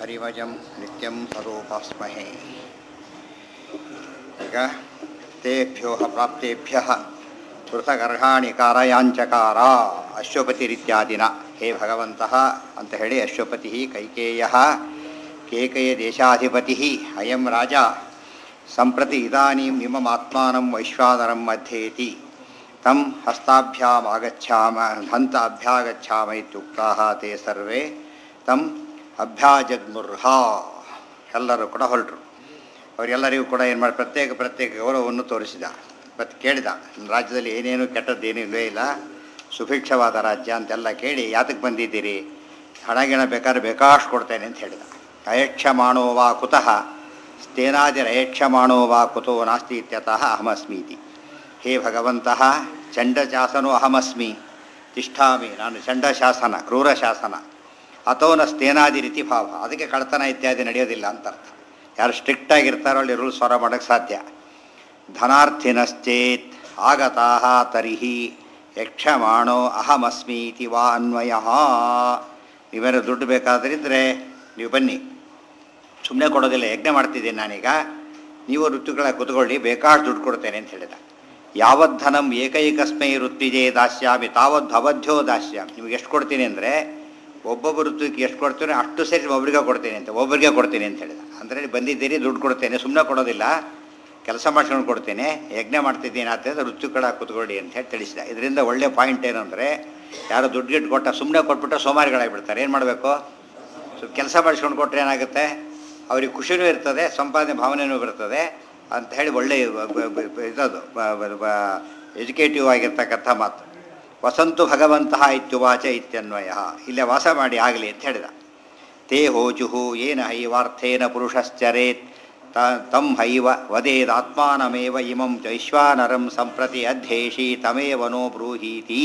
ಹರಿವಜಂ ನಿತ್ಯಂ ಸ್ವರೂಪಾಸ್ಮಹೇ ಈಗ ತೇಭ್ಯೋ ಪ್ರಾಪ್ತೇಭ್ಯ ಪೃಥಗರ್ಹಾಣಿ ಕಾರಯಾಂಚಕಾರ ಅಶ್ವಪತಿರಿತ್ಯಾದಿನ ಹೇ ಭಗವಂತಃ ಅಂತ ಹೇಳಿ ಅಶ್ವಪತಿ ಕೈಕೇಯ ಕೇಕಯ ದೇಶಾಧಿಪತಿ ಅಯಂ ರಾಜ ಸಂಪ್ರತಿ ಇದಾನೀಂ ಇಮಮಾತ್ಮಾನಂ ವೈಶ್ವಾನರಂ ಮಧ್ಯೇತಿ ತಂ ಹಸ್ತಾಭ್ಯಾಮಾಗಚ್ಛಾಮ ಹಂತ ಅಭ್ಯಾಗಚ್ಛಾಮ ಇತ್ಯುಕ್ತಾಹ ತೇ ಸರ್ವೇ ತಂ ಅಭ್ಯಾಜಗ್ಮುರ್ಹ ಎಲ್ಲರೂ ಕೂಡ ಹೊರಟರು ಅವರೆಲ್ಲರಿಗೂ ಕೂಡ ಏನು ಮಾಡಿ ಪ್ರತ್ಯೇಕ ಪ್ರತ್ಯೇಕ ಗೌರವವನ್ನು ತೋರಿಸಿದ ಮತ್ತು ಕೇಳಿದ ನಿಮ್ಮ ರಾಜ್ಯದಲ್ಲಿ ಏನೇನು ಕೆಟ್ಟದ್ದೇನೂ ಇಲ್ಲವೇ ಇಲ್ಲ ಸುಭಿಕ್ಷವಾದ ರಾಜ್ಯ ಅಂತೆಲ್ಲ ಕೇಳಿ ಯಾತಕ್ಕೆ ಬಂದಿದ್ದೀರಿ ಹಣ ಗಿಣ ಬೇಕಾದ್ರೆ ಬೇಕಾಷ್ಟು ಕೊಡ್ತೇನೆ ಅಂತ ಹೇಳಿದ ಅಯಕ್ಷಮಾಣೋ ವಾ ಕುತಃ ಸ್ಥೇನಾದಿರಯಕ್ಷಮಾಣೋ ವಾ ಕುತೋ ನಾಸ್ತಿ ಇತ್ಯತಃ ಅಹಮಸ್ಮೀತಿ ಹೇ ಭಗವಂತಃ ಚಂಡಶಾಸನೋ ಅಹಮಸ್ಮಿ ತಿಷ್ಠಾಮಿ ನಾನು ಚಂಡಶಾಸನ ಕ್ರೂರ ಶಾಸನ ಅಥೋ ನ ಸ್ಥೇನಾದಿ ರೀತಿ ಭಾವ ಅದಕ್ಕೆ ಕಳ್ತನ ಇತ್ಯಾದಿ ನಡೆಯೋದಿಲ್ಲ ಅಂತ ಅರ್ಥ ಯಾರು ಸ್ಟ್ರಿಕ್ಟ್ ಆಗಿರ್ತಾರೋ ಅಲ್ಲಿ ರೂಲ್ಸ್ ಹೊರ ಮಾಡೋಕ್ಕೆ ಸಾಧ್ಯ ಧನಾರ್ಥಿನಶ್ಚೇತ್ ಆಗತಾ ತರ್ಹಿ ಯಕ್ಷಮಾಣೋ ಅಹಮಸ್ಮಿ ಇತಿ ವಾ ಅನ್ವಯ ನೀವೇನು ದುಡ್ಡು ಬೇಕಾದ್ರಿದ್ರೆ ನೀವು ಬನ್ನಿ ಸುಮ್ಮನೆ ಕೊಡೋದಿಲ್ಲ ಯಜ್ಞ ಮಾಡ್ತಿದ್ದೀನಿ ನಾನೀಗ ನೀವು ಋತುಗಳ ಕುತ್ಕೊಳ್ಳಿ ಬೇಕಾಷ್ಟು ದುಡ್ಡು ಕೊಡ್ತೇನೆ ಅಂತ ಹೇಳಿದ ಯಾವದ್ಧನಂ ಏಕೈಕಸ್ಮೈ ಋತ್ವಿಜೇ ದಾಸ್ಯಾಮಿ ತಾವದ್ದು ಅವಧ್ಯೋ ದಾಸ್ಯಾಮಿ ನಿಮ್ಗೆ ಎಷ್ಟು ಕೊಡ್ತೀನಿ ಅಂದರೆ ಒಬ್ಬೊಬ್ಬ ಋತುವಿಗೆ ಎಷ್ಟು ಕೊಡ್ತೀನಿ ಅಷ್ಟು ಸೇರಿ ಒಬ್ಬರಿಗೆ ಕೊಡ್ತೀನಿ ಅಂತ ಒಬ್ಬರಿಗೆ ಕೊಡ್ತೀನಿ ಅಂತ ಹೇಳಿದ ಅಂದರೆ ಬಂದಿದ್ದೀರಿ ದುಡ್ಡು ಕೊಡ್ತೇನೆ ಸುಮ್ಮನೆ ಕೊಡೋದಿಲ್ಲ ಕೆಲಸ ಮಾಡ್ಸ್ಕೊಂಡು ಕೊಡ್ತೇನೆ ಯಜ್ಞ ಮಾಡ್ತಿದ್ದೀನಿ ಅಂತ ಋತುಗಳ ಕುತ್ಕೊಳ್ಳಿ ಅಂತ ಹೇಳಿ ತಿಳಿಸಿದ ಇದರಿಂದ ಒಳ್ಳೆ ಪಾಯಿಂಟ್ ಏನಂದರೆ ಯಾರು ದುಡ್ಡು ಗಿಟ್ಟು ಕೊಟ್ಟ ಸುಮ್ಮನೆ ಕೊಟ್ಬಿಟ್ರೆ ಸೋಮಾರಿಗಳಾಗಿಬಿಡ್ತಾರೆ ಏನು ಮಾಡಬೇಕು ಸೊ ಕೆಲಸ ಮಾಡಿಸ್ಕೊಂಡು ಕೊಟ್ಟರೆ ಏನಾಗುತ್ತೆ ಅವ್ರಿಗೆ ಖುಷಿನೂ ಇರ್ತದೆ ಸಂಪಾದನೆ ಭಾವನೆಯೂ ಬರ್ತದೆ ಅಂತ ಹೇಳಿ ಒಳ್ಳೆ ಇದದು ಎಜುಕೇಟಿವ್ ಆಗಿರ್ತಕ್ಕಂಥ ಮಾತು ವಸಂತು ಭಗವಂತಹ ಇತ್ಯುವಾಚ ಇತ್ಯನ್ವಯ ಇಲ್ಲೇ ವಾಸ ಮಾಡಿ ಆಗಲಿ ಅಂತ ಹೇಳಿದ ತೇ ಹೋಜುಹು ಏನ ಹೈವಾರ್ಥೇನ ಪುರುಷಶ್ಚರೇತ್ ತ ತಂ ಹೈವ ವದೇದಾತ್ಮಾನಮೇವ ಇಮಂ ಚೈಶ್ವಾನರಂ ಸಂಪ್ರತಿ ಅಧ್ಯೇಷಿ ತಮೇವನೋ ಬ್ರೂಹೀತಿ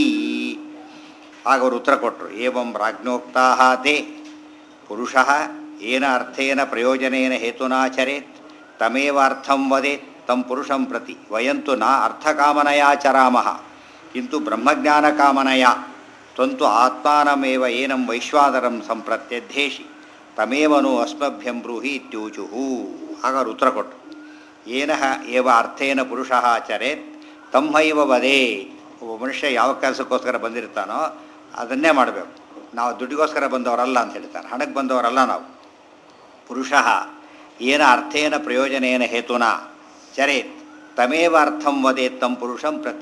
ಆಗ ಅವರು ಉತ್ತರ ಕೊಟ್ಟರು ಏವಂ ರಾಜ್ಞೋಕ್ತಾ ತೇ ಪುರುಷ ಏನ ಅರ್ಥೇನ ಪ್ರಯೋಜನೇನ ಹೇತುನಾಚರೇತ್ ತಮೇವ ಅರ್ಥಂ ವದೇತ್ ತಂ ಪುರುಷಂ ಪ್ರತಿ ವಯಂತು ನ ಅರ್ಥಕಾಮನಯಾಚರಾಮಃ ಕಿಂತು ಬ್ರಹ್ಮಜ್ಞಾನಕಾಮನಯ ತ್ವಂತು ಆತ್ಮಾನಮೇವ ಏನಂ ವೈಶ್ವಾನರಂ ಸಂಪ್ರತ್ಯಧ್ಯೇಷಿ ತಮೇವನು ಅಸ್ಮಭ್ಯಂ ಬ್ರೂಹಿ ಇತ್ಯೂಚುಹು ಆಗ ಅವರು ಉತ್ತರ ಕೊಟ್ಟರು ಏನ ಏವ ಅರ್ಥೇನ ಪುರುಷ ಆಚರೇತ್ ತಮ್ಮೈವ ವದೇ ಒಬ್ಬ ಮನುಷ್ಯ ಯಾವ ಕೆಲಸಕ್ಕೋಸ್ಕರ ಬಂದಿರ್ತಾನೋ ಅದನ್ನೇ ಮಾಡಬೇಕು ನಾವು ದುಡ್ಡಿಗೋಸ್ಕರ ಬಂದವರಲ್ಲ ಅಂತ ಹೇಳ್ತಾರೆ ಹಣಕ್ಕೆ ಬಂದವರಲ್ಲ ನಾವು ಪುರುಷ ಏನ ಅರ್ಥೇನ ಪ್ರಯೋಜನೇನ ಹೇತುನ ಚರೇತ್ ತಮೇವ ಅರ್ಥಂ ವದೇತ್ ತಂ ಪುರುಷಂ ಪ್ರತಿ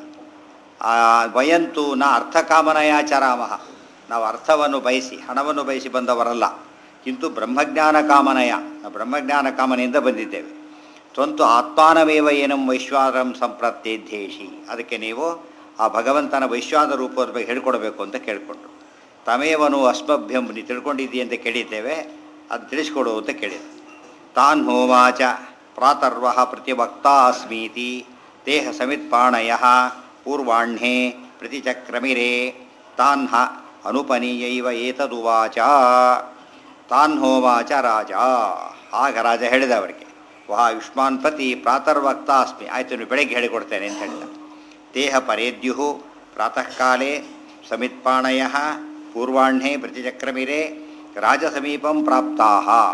ವಯಂತು ನ ಅರ್ಥಕಾಮನಯಾಚರಾಮಃ ನಾವು ಅರ್ಥವನ್ನು ಬಯಸಿ ಹಣವನ್ನು ಬಯಸಿ ಬಂದವರಲ್ಲ ಕಿಂತು ಬ್ರಹ್ಮಜ್ಞಾನ ಕಾಮನಯ ನಾವು ಬ್ರಹ್ಮಜ್ಞಾನ ಕಾಮನೆಯಿಂದ ಬಂದಿದ್ದೇವೆ ತ್ವಂತು ಆತ್ಮಾನಮೇವ ಏನಂ ವೈಶ್ವಾನರಂ ಸಂಪ್ರತ್ಯೇಧ್ಯೇಷಿ ಅದಕ್ಕೆ ನೀವು ಆ ಭಗವಂತನ ವೈಶ್ವಾನ ರೂಪದ ಬಗ್ಗೆ ಹೇಳ್ಕೊಡ್ಬೇಕು ಅಂತ ಕೇಳಿಕೊಂಡ್ರು ತಮೇವನು ಅಸ್ಮಭ್ಯಂ ನೀ ತಿಳ್ಕೊಂಡಿದ್ದೀ ಅಂತ ಕೇಳಿದ್ದೇವೆ ಅದು ತಿಳಿಸ್ಕೊಡು ಅಂತ ಕೇಳಿದೆ ತಾನ್ ಹೋವಾಚ ಪ್ರಾತರ್ವ ಪ್ರತಿವಕ್ತಾ ಅಸ್ಮೀತಿ ದೇಹ ಸಮಿತ್ಪಾಣಯ ಪೂರ್ವಾಹ್ಣೆ ಪ್ರತಿಚಕ್ರಮಿರೆ ತಾನ್ಹ ಅನುಪನೀಯೈವ ಏತದುವಾಚ ತಾನ್ ಹೋವಾಚ ರಾಜ ಆಗ ರಾಜ ಹೇಳಿದ ಅವರಿಗೆ ವಾ ಯುಷ್ಮಾನ್ ಪತಿ ಪ್ರಾತರ್ವಕ್ತಾ ಅಸ್ಮಿ ಆಯಿತು ನೀವು ಬೆಳಗ್ಗೆ ಹೇಳಿಕೊಡ್ತೇನೆ ಅಂತ ಹೇಳಿದ ದೇಹ ಪರೇದ್ಯು ಪ್ರಾತಃ ಕಾಲೇ ಸಮಿತ್ಪಾಣಯ ಪೂರ್ವಾಹ್ಣೆ ಪ್ರತಿಚಕ್ರಮಿರೆ ರಾಜಸಮೀಪಂ ಪ್ರಾಪ್ತಾ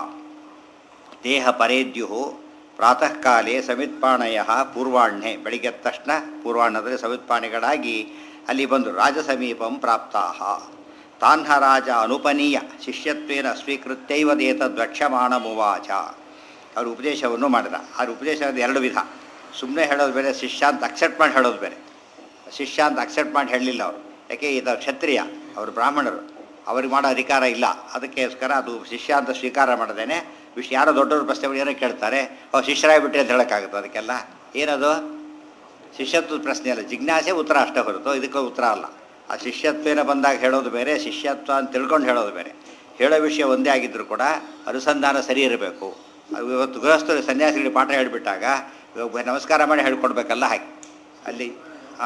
ದೇಹ ಪರೇದ್ಯು ಪ್ರಾತಃ ಕಾಲೇ ಸಮಿತ್ಪಾಣಯ ಪೂರ್ವಾಹ್ಣೆ ಬೆಳಿಗ್ಗೆ ತಕ್ಷಣ ಪೂರ್ವಾಹ್ಣದಲ್ಲಿ ಸಮಿತ್ಪಾಣಿಗಳಾಗಿ ಅಲ್ಲಿ ಬಂದು ರಾಜಸಮೀಪಂ ಪ್ರಾಪ್ತಾ ತಾನ್ಹ ರಾಜ ಅನುಪನೀಯ ಶಿಷ್ಯತ್ವೇನ ಸ್ವೀಕೃತ್ಯೈವ ದೇತದ್ವಕ್ಷಮಾಣಮುವಾಚ ಅವರು ಉಪದೇಶವನ್ನು ಮಾಡಿದ ಅವ್ರ ಉಪದೇಶ ಎರಡು ವಿಧ ಸುಮ್ಮನೆ ಹೇಳೋದು ಬೇರೆ ಶಿಷ್ಯ ಅಂತ ಅಕ್ಸೆಪ್ಟ್ ಮಾಡಿ ಹೇಳೋದು ಬೇರೆ ಶಿಷ್ಯ ಅಂತ ಅಕ್ಸೆಪ್ಟ್ ಮಾಡಿ ಹೇಳಲಿಲ್ಲ ಅವರು ಯಾಕೆ ಇದು ಕ್ಷತ್ರಿಯ ಅವರು ಬ್ರಾಹ್ಮಣರು ಅವ್ರಿಗೆ ಮಾಡೋ ಅಧಿಕಾರ ಇಲ್ಲ ಅದಕ್ಕೋಸ್ಕರ ಅದು ಶಿಷ್ಯ ಅಂತ ಸ್ವೀಕಾರ ಮಾಡದೇನೆ ವಿಷಯ ಯಾರೋ ದೊಡ್ಡವ್ರ ಪ್ರಶ್ನೆ ಏನೋ ಕೇಳ್ತಾರೆ ಅವ್ರು ಶಿಷ್ಯರಾಗಿಬಿಟ್ರೆ ಅಂತ ಹೇಳೋಕ್ಕಾಗುತ್ತೆ ಅದಕ್ಕೆಲ್ಲ ಏನದು ಶಿಷ್ಯತ್ವದ ಪ್ರಶ್ನೆ ಅಲ್ಲ ಜಿಜ್ಞಾಸೆ ಉತ್ತರ ಅಷ್ಟೇ ಹೊರತು ಇದಕ್ಕೆ ಉತ್ತರ ಅಲ್ಲ ಆ ಶಿಷ್ಯತ್ವೇನ ಬಂದಾಗ ಹೇಳೋದು ಬೇರೆ ಶಿಷ್ಯತ್ವ ಅಂತ ತಿಳ್ಕೊಂಡು ಹೇಳೋದು ಬೇರೆ ಹೇಳೋ ವಿಷಯ ಒಂದೇ ಆಗಿದ್ದರೂ ಕೂಡ ಅನುಸಂಧಾನ ಸರಿ ಇರಬೇಕು ಇವತ್ತು ಗೃಹಸ್ಥರು ಸನ್ಯಾಸಿಗಳಿಗೆ ಪಾಠ ಹೇಳಿಬಿಟ್ಟಾಗ ನಮಸ್ಕಾರ ಮಾಡಿ ಹೇಳ್ಕೊಡ್ಬೇಕಲ್ಲ ಹಾಗೆ ಅಲ್ಲಿ ಆ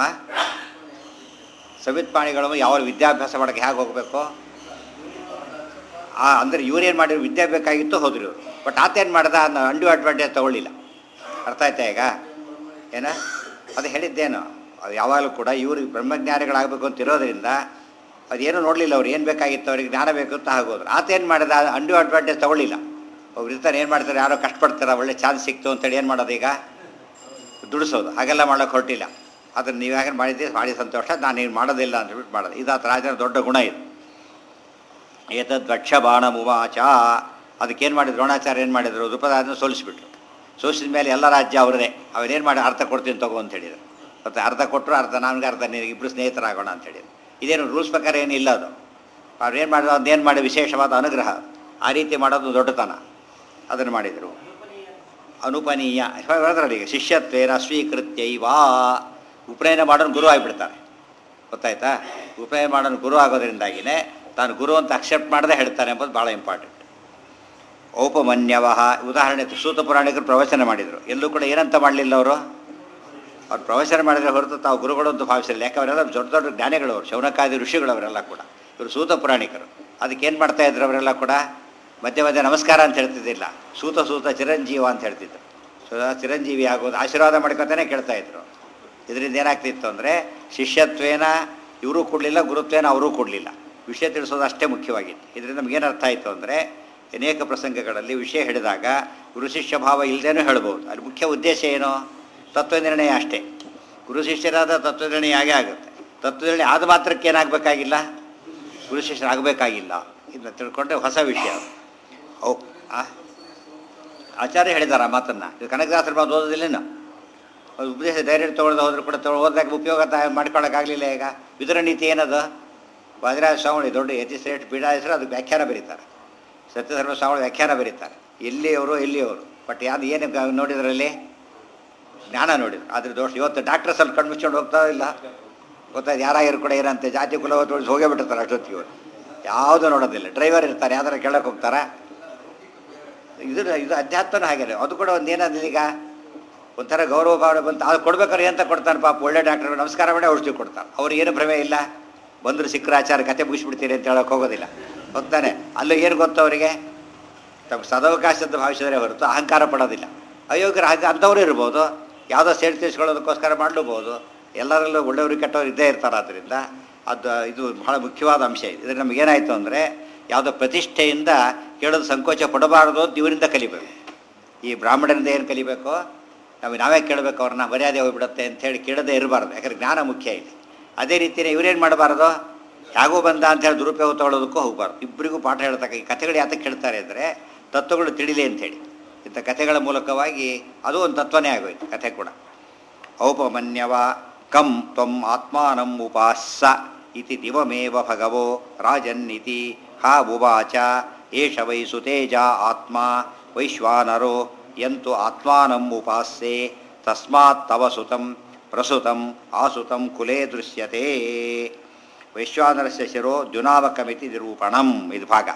ಸಮಿತ್ಪಾಣಿಗಳು ಯಾವ ವಿದ್ಯಾಭ್ಯಾಸ ಮಾಡೋಕ್ಕೆ ಹೇಗೆ ಹೋಗಬೇಕು ಆ ಅಂದರೆ ಇವ್ರೇನು ಮಾಡಿದ್ರು ವಿದ್ಯೆ ಬೇಕಾಗಿತ್ತು ಹೋದ್ರು ಇವರು ಬಟ್ ಆತೇನು ಮಾಡ್ದ ಅನ್ನೋ ಅಂಡು ಅಡ್ವಾಂಟೇಜ್ ತೊಗೊಳ್ಳಿಲ್ಲ ಅರ್ಥ ಆಯ್ತಾ ಈಗ ಏನ ಅದು ಹೇಳಿದ್ದೇನು ಅದು ಯಾವಾಗಲೂ ಕೂಡ ಇವರು ಬ್ರಹ್ಮಜ್ಞಾನಿಗಳಾಗಬೇಕು ಅಂತ ಇರೋದ್ರಿಂದ ಅದೇನು ನೋಡಲಿಲ್ಲ ಅವ್ರು ಏನು ಬೇಕಾಗಿತ್ತು ಅವ್ರಿಗೆ ಜ್ಞಾನ ಬೇಕು ಅಂತ ಆಗೋದ್ರು ಆತ ಏನು ಮಾಡಿದ ಅಂಡು ಅಡ್ವಾಂಟೇಜ್ ತೊಗೊಳ್ಳಿಲ್ಲ ಅವ್ರು ಇರ್ತಾರೆ ಏನು ಮಾಡ್ತಾರೆ ಯಾರೋ ಕಷ್ಟಪಡ್ತಾರೆ ಒಳ್ಳೆ ಚಾನ್ಸ್ ಸಿಕ್ತು ಅಂತೇಳಿ ಏನು ಮಾಡೋದು ಈಗ ದುಡಿಸೋದು ಹಾಗೆಲ್ಲ ಮಾಡೋಕೆ ಹೊರಟಿಲ್ಲ ಅದನ್ನು ನೀವು ಯಾಕೆ ಮಾಡಿದ್ದೀರಿ ಮಾಡಿ ಸಂತೋಷ ನಾನು ಏನು ಮಾಡೋದಿಲ್ಲ ಅಂತ ಹೇಳ್ಬಿಟ್ಟು ಮಾಡೋದು ಇದಾತ ರಾಜನ ದೊಡ್ಡ ಗುಣ ಇದು ಏತದ್ ವಕ್ಷ ಬಾಣ ಮುವಾಚ ಅದಕ್ಕೇನು ಮಾಡಿದ್ರು ದ್ರೋಣಾಚಾರ್ಯ ಏನು ಮಾಡಿದ್ರು ದ್ರುಪದಾದನ್ನು ಸೋಲಿಸ್ಬಿಟ್ರು ಸೋಲಿಸಿದ ಮೇಲೆ ಎಲ್ಲ ರಾಜ್ಯ ಅವ್ರದೇ ಅವರೇನು ಮಾಡಿ ಅರ್ಥ ಕೊಡ್ತೀನಿ ತಗೋ ಅಂತ ಹೇಳಿದ್ರು ಮತ್ತು ಅರ್ಧ ಕೊಟ್ಟರು ಅರ್ಧ ನನಗೆ ಅರ್ಧ ನಿನಗೆ ಇಬ್ಬರು ಸ್ನೇಹಿತರಾಗೋಣ ಅಂತ ಹೇಳಿದ್ರು ಇದೇನು ರೂಲ್ಸ್ ಪ್ರಕಾರ ಏನಿಲ್ಲ ಅದು ಅವ್ರು ಏನು ಮಾಡಿದ್ರು ಅದೇನು ಮಾಡಿ ವಿಶೇಷವಾದ ಅನುಗ್ರಹ ಆ ರೀತಿ ಮಾಡೋದು ದೊಡ್ಡತನ ಅದನ್ನು ಮಾಡಿದರು ಅನುಪನೀಯ ಹೇಳಿದ್ರಲ್ಲ ಈಗ ಶಿಷ್ಯತ್ವೇನ ಸ್ವೀಕೃತ್ಯೈವಾ ಉಪನಯನ ಮಾಡೋನು ಗುರು ಆಗಿಬಿಡ್ತಾರೆ ಗೊತ್ತಾಯ್ತಾ ಉಪನಯನ ಮಾಡೋನು ಗುರು ಆಗೋದ್ರಿಂದಾಗಿನೇ ತಾನು ಗುರು ಅಂತ ಅಕ್ಸೆಪ್ಟ್ ಮಾಡದೆ ಹೇಳ್ತಾನೆ ಎಂಬುದು ಭಾಳ ಇಂಪಾರ್ಟೆಂಟ್ ಔಪಮನ್ಯವ ಉದಾಹರಣೆ ಸೂತ ಪುರಾಣಿಕರು ಪ್ರವಚನ ಮಾಡಿದರು ಎಲ್ಲೂ ಕೂಡ ಏನಂತ ಮಾಡಲಿಲ್ಲ ಅವರು ಅವ್ರು ಪ್ರವಚನ ಮಾಡಿದರೆ ಹೊರತು ತಾವು ಗುರುಗಳು ಅಂತ ಭಾವಿಸಿಲ್ಲ ಯಾಕೆ ಅವರೆಲ್ಲ ದೊಡ್ಡ ದೊಡ್ಡ ಜ್ಞಾನಿಗಳು ಅವರು ಶೌನಕಾದಿ ಋಷಿಗಳು ಅವರೆಲ್ಲ ಕೂಡ ಇವರು ಸೂತ ಪುರಾಣಿಕರು ಅದಕ್ಕೇನು ಮಾಡ್ತಾ ಇದ್ರು ಅವರೆಲ್ಲ ಕೂಡ ಮಧ್ಯೆ ಮಧ್ಯೆ ನಮಸ್ಕಾರ ಅಂತ ಹೇಳ್ತಿದ್ದಿಲ್ಲ ಸೂತ ಸೂತ ಚಿರಂಜೀವ ಅಂತ ಹೇಳ್ತಿದ್ರು ಸೊ ಚಿರಂಜೀವಿ ಆಗೋದು ಆಶೀರ್ವಾದ ಮಾಡ್ಕೊತಾನೆ ಕೇಳ್ತಾ ಇದ್ರು ಇದರಿಂದ ಏನಾಗ್ತಿತ್ತು ಅಂದರೆ ಶಿಷ್ಯತ್ವೇನ ಇವರು ಕೊಡಲಿಲ್ಲ ಗುರುತ್ವೇನ ಅವರೂ ಕೊಡಲಿಲ್ಲ ವಿಷಯ ತಿಳಿಸೋದು ಅಷ್ಟೇ ಮುಖ್ಯವಾಗಿತ್ತು ಇದರಿಂದ ನಮಗೇನು ಅರ್ಥ ಆಯಿತು ಅಂದರೆ ಅನೇಕ ಪ್ರಸಂಗಗಳಲ್ಲಿ ವಿಷಯ ಹೇಳಿದಾಗ ಗುರು ಶಿಷ್ಯ ಭಾವ ಇಲ್ಲದೇನೂ ಹೇಳ್ಬೋದು ಅಲ್ಲಿ ಮುಖ್ಯ ಉದ್ದೇಶ ಏನು ತತ್ವನಿರ್ಣಯ ಅಷ್ಟೇ ಗುರು ಶಿಷ್ಯರಾದ ತತ್ವನಿರ್ಣಯ ಆಗೇ ಆಗುತ್ತೆ ತತ್ವನಿರ್ಣಯ ಆದ ಮಾತ್ರಕ್ಕೆ ಏನಾಗಬೇಕಾಗಿಲ್ಲ ಗುರು ಶಿಷ್ಯರಾಗಬೇಕಾಗಿಲ್ಲ ಇದನ್ನ ತಿಳ್ಕೊಂಡ್ರೆ ಹೊಸ ವಿಷಯ ಅದು. ಓ ಆ ಆಚಾರ್ಯ ಹೇಳಿದಾರ ಆ ಮಾತನ್ನು ಇದು ಕನಕದಾಸರ ಮಾತು ಓದೋದಿಲ್ಲೇನು ಅದು ಉಪದೇಶ ಡೈರೆಕ್ಟ್ ತೊಗೊಳ್ದು ಹೋದ್ರೆ ಕೂಡ ತೊಗೊಳ್ ಓದಾಗ ಉಪಯೋಗ ತ- ಮಾಡ್ಕೊಳಕ್ಕಾಗಲಿಲ್ಲ ಈಗ ವಿದುರ ನೀತಿ ಏನದು ವಾದಿರಾಜ ಸ್ವಾಮಿ ದೊಡ್ಡ ಯತಿ ಶ್ರೇಷ್ಠ ಪೀಠಾಧೀಶರು ಅದಕ್ಕೆ ವ್ಯಾಖ್ಯಾನ ಬರೀತಾರೆ ಸತ್ಯಧರ್ಮ ಸ್ವಾಮಿ ವ್ಯಾಖ್ಯಾನ ಬರೀತಾರೆ ಎಲ್ಲಿಯವರು ಎಲ್ಲಿಯವರು ಬಟ್ ಯಾವ್ದು ಏನು ಗ- ನೋಡಿದ್ರಲ್ಲಿ ಜ್ಞಾನ ನೋಡಿದ್ರು ಅದ್ರ ದೋಷ ಇವತ್ತು ಡಾಕ್ಟರ್ಸ್ ಅಲ್ಲಿ ಕಣ್ಣು ಮುಚ್ಕೊಂಡು ಹೋಗ್ತಾ ಇಲ್ಲ ಗೊತ್ತಾಯ್ತು ಯಾರಾಗಿರು ಕೂಡ ಏನಂತೆ ಜಾತಿ ಕುಲ ತೋರಿಸಿ ಹೋಗೇ ಬಿಟ್ಟಿರ್ತಾರೆ ಅಷ್ಟೊತ್ತಿಗೆ ಇವರು ಯಾವುದು ನೋಡೋದಿಲ್ಲ ಡ್ರೈವರ್ ಇರ್ತಾರೆ ಯಾವ್ದಾರ ಕೇಳಕ್ಕೆ ಹೋಗ್ತಾರಾ ಇದು ಇದು ಅಧ್ಯಾತ್ಮನ ಹಾಗೆ ಅದು ಕೂಡ ಒಂದು ಏನಂದ್ರೆ ಈಗ ಒಂಥರ ಗೌರವ ಭಾವನೆ ಬಂತು ಅದು ಕೊಡ್ಬೇಕಾದ್ರೆ ಎಂತ ಕೊಡ್ತಾನೆ ಪಾಪ ಒಳ್ಳೆ ಡಾಕ್ಟರ್ ನಮಸ್ಕಾರ ಮಾಡಿ ಔಷಧಿ ಕೊಡ್ತಾರೆ ಅವ್ರಿಗೆ ಏನು ಭ್ರಮೆ ಇಲ್ಲ ಬಂದರು ಸಿಕ್ಕರ ಆಚಾರ ಕತೆ ಮುಗಿಸ್ಬಿಡ್ತೀರಿ ಅಂತ ಹೇಳೋಕೆ ಹೋಗೋದಿಲ್ಲ ಹೋಗ್ತಾನೆ ಅಲ್ಲೂ ಏನು ಗೊತ್ತು ಅವರಿಗೆ ತಮ್ಮ ಸದವಕಾಶದ ಭಾವಿಸಿದರೆ ಹೊರತು ಅಹಂಕಾರ ಪಡೋದಿಲ್ಲ ಅಯೋಗ್ಯರ ಹಾಗೆ ಅಂಥವ್ರು ಇರ್ಬೋದು ಯಾವುದೋ ಸೇಡ್ ತೀರಿಸ್ಕೊಳ್ಳೋದಕ್ಕೋಸ್ಕರ ಮಾಡಲೂಬೋದು ಎಲ್ಲರಲ್ಲೂ ಒಳ್ಳೆಯವರು ಕೆಟ್ಟವ್ರು ಇದ್ದೇ ಇರ್ತಾರೆ ಆದ್ದರಿಂದ ಅದು ಇದು ಬಹಳ ಮುಖ್ಯವಾದ ಅಂಶ ಇದೆ ಇದ್ರೆ ನಮಗೇನಾಯಿತು ಅಂದರೆ ಯಾವುದೋ ಪ್ರತಿಷ್ಠೆಯಿಂದ ಕೇಳೋದು ಸಂಕೋಚ ಪಡಬಾರದು ಅಂತ ಇವರಿಂದ ಕಲಿಬೇಕು ಈ ಬ್ರಾಹ್ಮಣರಿಂದ ಏನು ಕಲಿಬೇಕು ನಾವು ನಾವೇ ಕೇಳಬೇಕು ಅವ್ರನ್ನ ಮರ್ಯಾದೆ ಹೋಗ್ಬಿಡುತ್ತೆ ಅಂತೇಳಿ ಕೇಳದೇ ಇರಬಾರ್ದು ಯಾಕಂದ್ರೆ ಜ್ಞಾನ ಮುಖ್ಯ ಇಲ್ಲಿ ಅದೇ ರೀತಿಯೇ ಇವರೇನು ಮಾಡಬಾರ್ದು ಹೇಗೋ ಬಂದ ಅಂತ ಹೇಳಿ ದುರುಪಯೋಗ ತಗೊಳ್ಳೋದಕ್ಕೂ ಹೋಗಬಾರ್ದು ಇಬ್ಬರಿಗೂ ಪಾಠ ಹೇಳ್ತಕ್ಕ ಈ ಕಥೆಗಳು ಯಾತಕ್ಕೆ ಹೇಳ್ತಾರೆ ಅಂದರೆ ತತ್ವಗಳು ತಿಳಿಲಿ ಅಂಥೇಳಿ ಇಂಥ ಕಥೆಗಳ ಮೂಲಕವಾಗಿ ಅದು ಒಂದು ತತ್ವನೇ ಆಗೋಯ್ತು ಕಥೆ ಕೂಡ ಔಪಮನ್ಯವ ಕಂ ತ್ವಂ ಆತ್ಮಾನಂ ಉಪಾಸ್ಸ ಇತಿ ದಿವಮೇವ ಭಗವೋ ರಾಜನ್ನಿತಿ ಹಾ ಉವಾಚ ಏಷ ವೈ ಸುತೇಜ ಆತ್ಮ ವೈಶ್ವಾನರೋ ಯಂತು ಆತ್ಮಾನಂ ಉಪಾಸ್ಯೆ ತಸ್ಮಾತ್ ತವ ಸುತಂ ಪ್ರಸುತಂ ಆಸುತಂ ಕುಲೇ ದೃಶ್ಯತೆ ವೈಶ್ವಾನರಸ್ಯ ಶಿರೋ ದ್ಯುನಾವಕಮಿತಿ ನಿರೂಪಣಂ ಇದು ಭಾಗ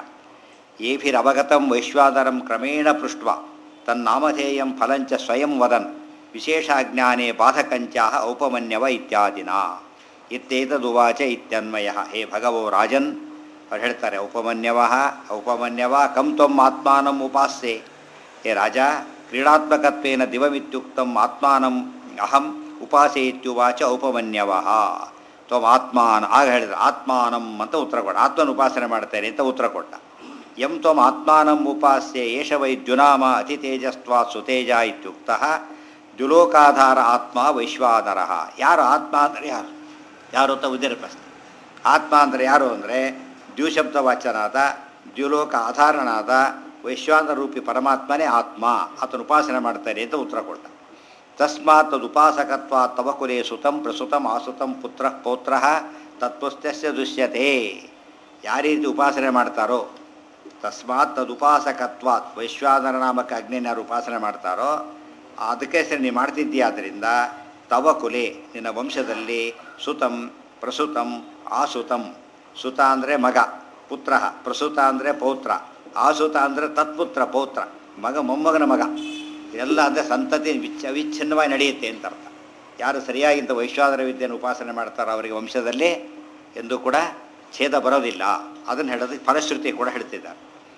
ಏಭಿರವಗತಂ ವೈಶ್ವಾನರಂ ಕ್ರಮೇಣ ಪೃಷ್ಟ್ವ ತನ್ನಾಮಧೇಯಂ ಫಲಂಚ ಸ್ವಯಂ ವದನ್ ವಿಶೇಷಾಜ್ಞಾನೇ ಬಾಧಕಂಚಾಹ ಔಪಮನ್ಯವ ಇತ್ಯಾದಿನ ಇತ್ತೇತದುವಾಚ ಇತ್ಯನ್ವಯ ಹೇ ಭಗವೋ ರಾಜನ್ ಅವ್ರು ಹೇಳ್ತಾರೆ ಔಪಮನ್ಯವ ಔಪಮನ್ಯವ ಕಂ ತ್ವಂ ಆತ್ಮಾನಂ ಉಪಾಸ್ಯೆ ಹೇ ರಾಜ ಕ್ರೀಡಾತ್ಮಕತ್ವೇನ ದಿವಮಿತ್ಯುಕ್ತಂ ಆತ್ಮಾನಂ ಅಹಂ ಉಪಾಸೆ ಇತ್ಯುವಾಚ ಔಪಮನ್ಯವ ತ್ವಂ ಆತ್ಮಾನ ಆಗ ಹೇಳಿದ್ರು ಆತ್ಮಾನಂ ಅಂತ ಉತ್ತರ ಕೊಟ್ಟ ಆತ್ಮನ ಉಪಾಸನೆ ಮಾಡ್ತೇನೆ ಅಂತ ಉತ್ತರ ಕೊಟ್ಟ ಯಂ ತ್ವಂ ಆತ್ಮಾನಂ ಉಪಾಸ್ಯೆ ಏಷ ವೈ ದ್ಯುನಾಮ ಅತಿ ತೇಜಸ್ತ್ವಾ ಸುತೇಜ ಇತ್ಯುಕ್ತ ದ್ಯುಲೋಕಾಧಾರ ಆತ್ಮ ವೈಶ್ವಾನರ ಯಾರು ಆತ್ಮ ಅಂದರೆ ಯಾರು ಯಾರು ಅಂತ ಉದರ ಪ್ರಶ್ನೆ ಆತ್ಮ ಅಂದರೆ ಯಾರು ಅಂದರೆ ದ್ಯುಶಬ್ದ ವಾಚನಾದ ದ್ಯುಲೋಕ ಆಧಾರನಾದ ವೈಶ್ವಾನ ರೂಪಿ ಪರಮಾತ್ಮನೇ ಆತ್ಮ ಆತನ ಉಪಾಸನೆ ಮಾಡ್ತಾನೆ ಅಂತ ಉತ್ತರ ಕೊಟ್ಟ ತಸ್ಮಾತ್ ತದುಪಾಸಕತ್ವ ತವ ಕುಲೇ ಸುತಂ ಪ್ರಸುತಂ ಆಸುತಂ ಪುತ್ರ ಪೌತ್ರ ತತ್ವಸ್ಥ್ಯಸ್ಯ ದೃಶ್ಯತೆ ಯಾವ ರೀತಿ ಉಪಾಸನೆ ಮಾಡ್ತಾರೋ ತಸ್ಮಾತ್ ತದುಪಾಸಕತ್ವಾತ್ ವೈಶ್ವಾನರ ನಾಮಕ ಅಗ್ನಿನ ಯಾರು ಉಪಾಸನೆ ಮಾಡ್ತಾರೋ ಅದಕ್ಕೆ ಸರಿ ನೀವು ಮಾಡ್ತಿದ್ದೀಯಾದ್ದರಿಂದ ತವ ಕುಲೆ ನಿನ್ನ ವಂಶದಲ್ಲಿ ಸುತಂ ಪ್ರಸುತಂ ಆಸುತಂ ಸುತ ಅಂದರೆ ಮಗ ಪುತ್ರ ಪ್ರಸುತ ಅಂದರೆ ಪೌತ್ರ ಆಸುತ ಅಂದರೆ ತತ್ಪುತ್ರ ಪೌತ್ರ ಮಗ ಮೊಮ್ಮಗನ ಮಗ ಇದೆಲ್ಲ ಅಂದರೆ ಸಂತತಿ ವಿಚ್ಛ ಅವಿಚ್ಛಿನ್ನವಾಗಿ ನಡೆಯುತ್ತೆ ಅಂತ ಅರ್ಥ ಯಾರು ಸರಿಯಾಗಿಂತ ವೈಶ್ವಾನರ ವಿದ್ಯೆಯನ್ನು ಉಪಾಸನೆ ಮಾಡ್ತಾರೋ ಅವರಿಗೆ ವಂಶದಲ್ಲಿ ಎಂದೂ ಕೂಡ ಛೇದ ಬರೋದಿಲ್ಲ ಅದನ್ನು ಹೇಳೋದಕ್ಕೆ ಫಲಶ್ರುತಿ ಕೂಡ ಹೇಳ್ತಿದ್ದಾರೆ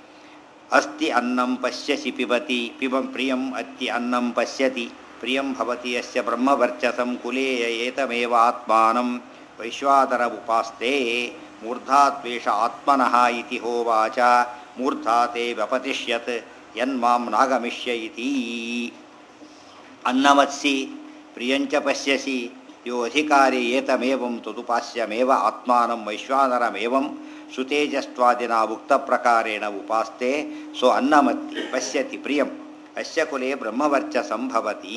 ಅಸ್ತಿ ಅನ್ನಂ ಪಶ್ಯಸಿ ಪಿಬತಿ ಪಿಬಂ ಪ್ರಿಯಂ ಅತ್ತಿ ಅನ್ನಂ ಪಶ್ಯತಿ ಪ್ರಿಯಂ ಭವತಿ ಯಸ್ಯ ಬ್ರಹ್ಮವರ್ಚಸಂ ಕುಲೇಯ ಏತಮೇವ ಆತ್ಮಾನಂ ವೈಶ್ವಾದರ ಉಪಾಸ್ತೆ ಮೂರ್ಧಾತ್ವೇಷ ಆತ್ಮನಃ ಇತಿ ಹೋವಾಚ ಮೂರ್ಧಾ ತೇ ವ್ಯಪತಿಷ್ಯತ್ ಯನ್ಮಾಂ ನಾಗಮಿಷ್ಯ ಇತಿ ಅನ್ನವತ್ಸಿ ಪ್ರಿಯಂಚ ಪಶ್ಯಸಿ ಯೋ ಅಧಿಕಾರಿ ಏತಮೇವಂ ತದುಪಾಸ್ಯಮೇವ ಆತ್ಮಾನಂ ವೈಶ್ವಾನರಮೇವಂ ಸುತೇಜಸ್ವಾದಿನ ಉಕ್ತ ಪ್ರಕಾರೇಣ ಉಪಾಸ್ತೆ ಸೊ ಅನ್ನಮತ್ತಿ ಪಶ್ಯತಿ ಪ್ರಿಯಂ ಅಸ್ಯ ಕುಲೆ ಬ್ರಹ್ಮವರ್ಚ ಸಂಭವತಿ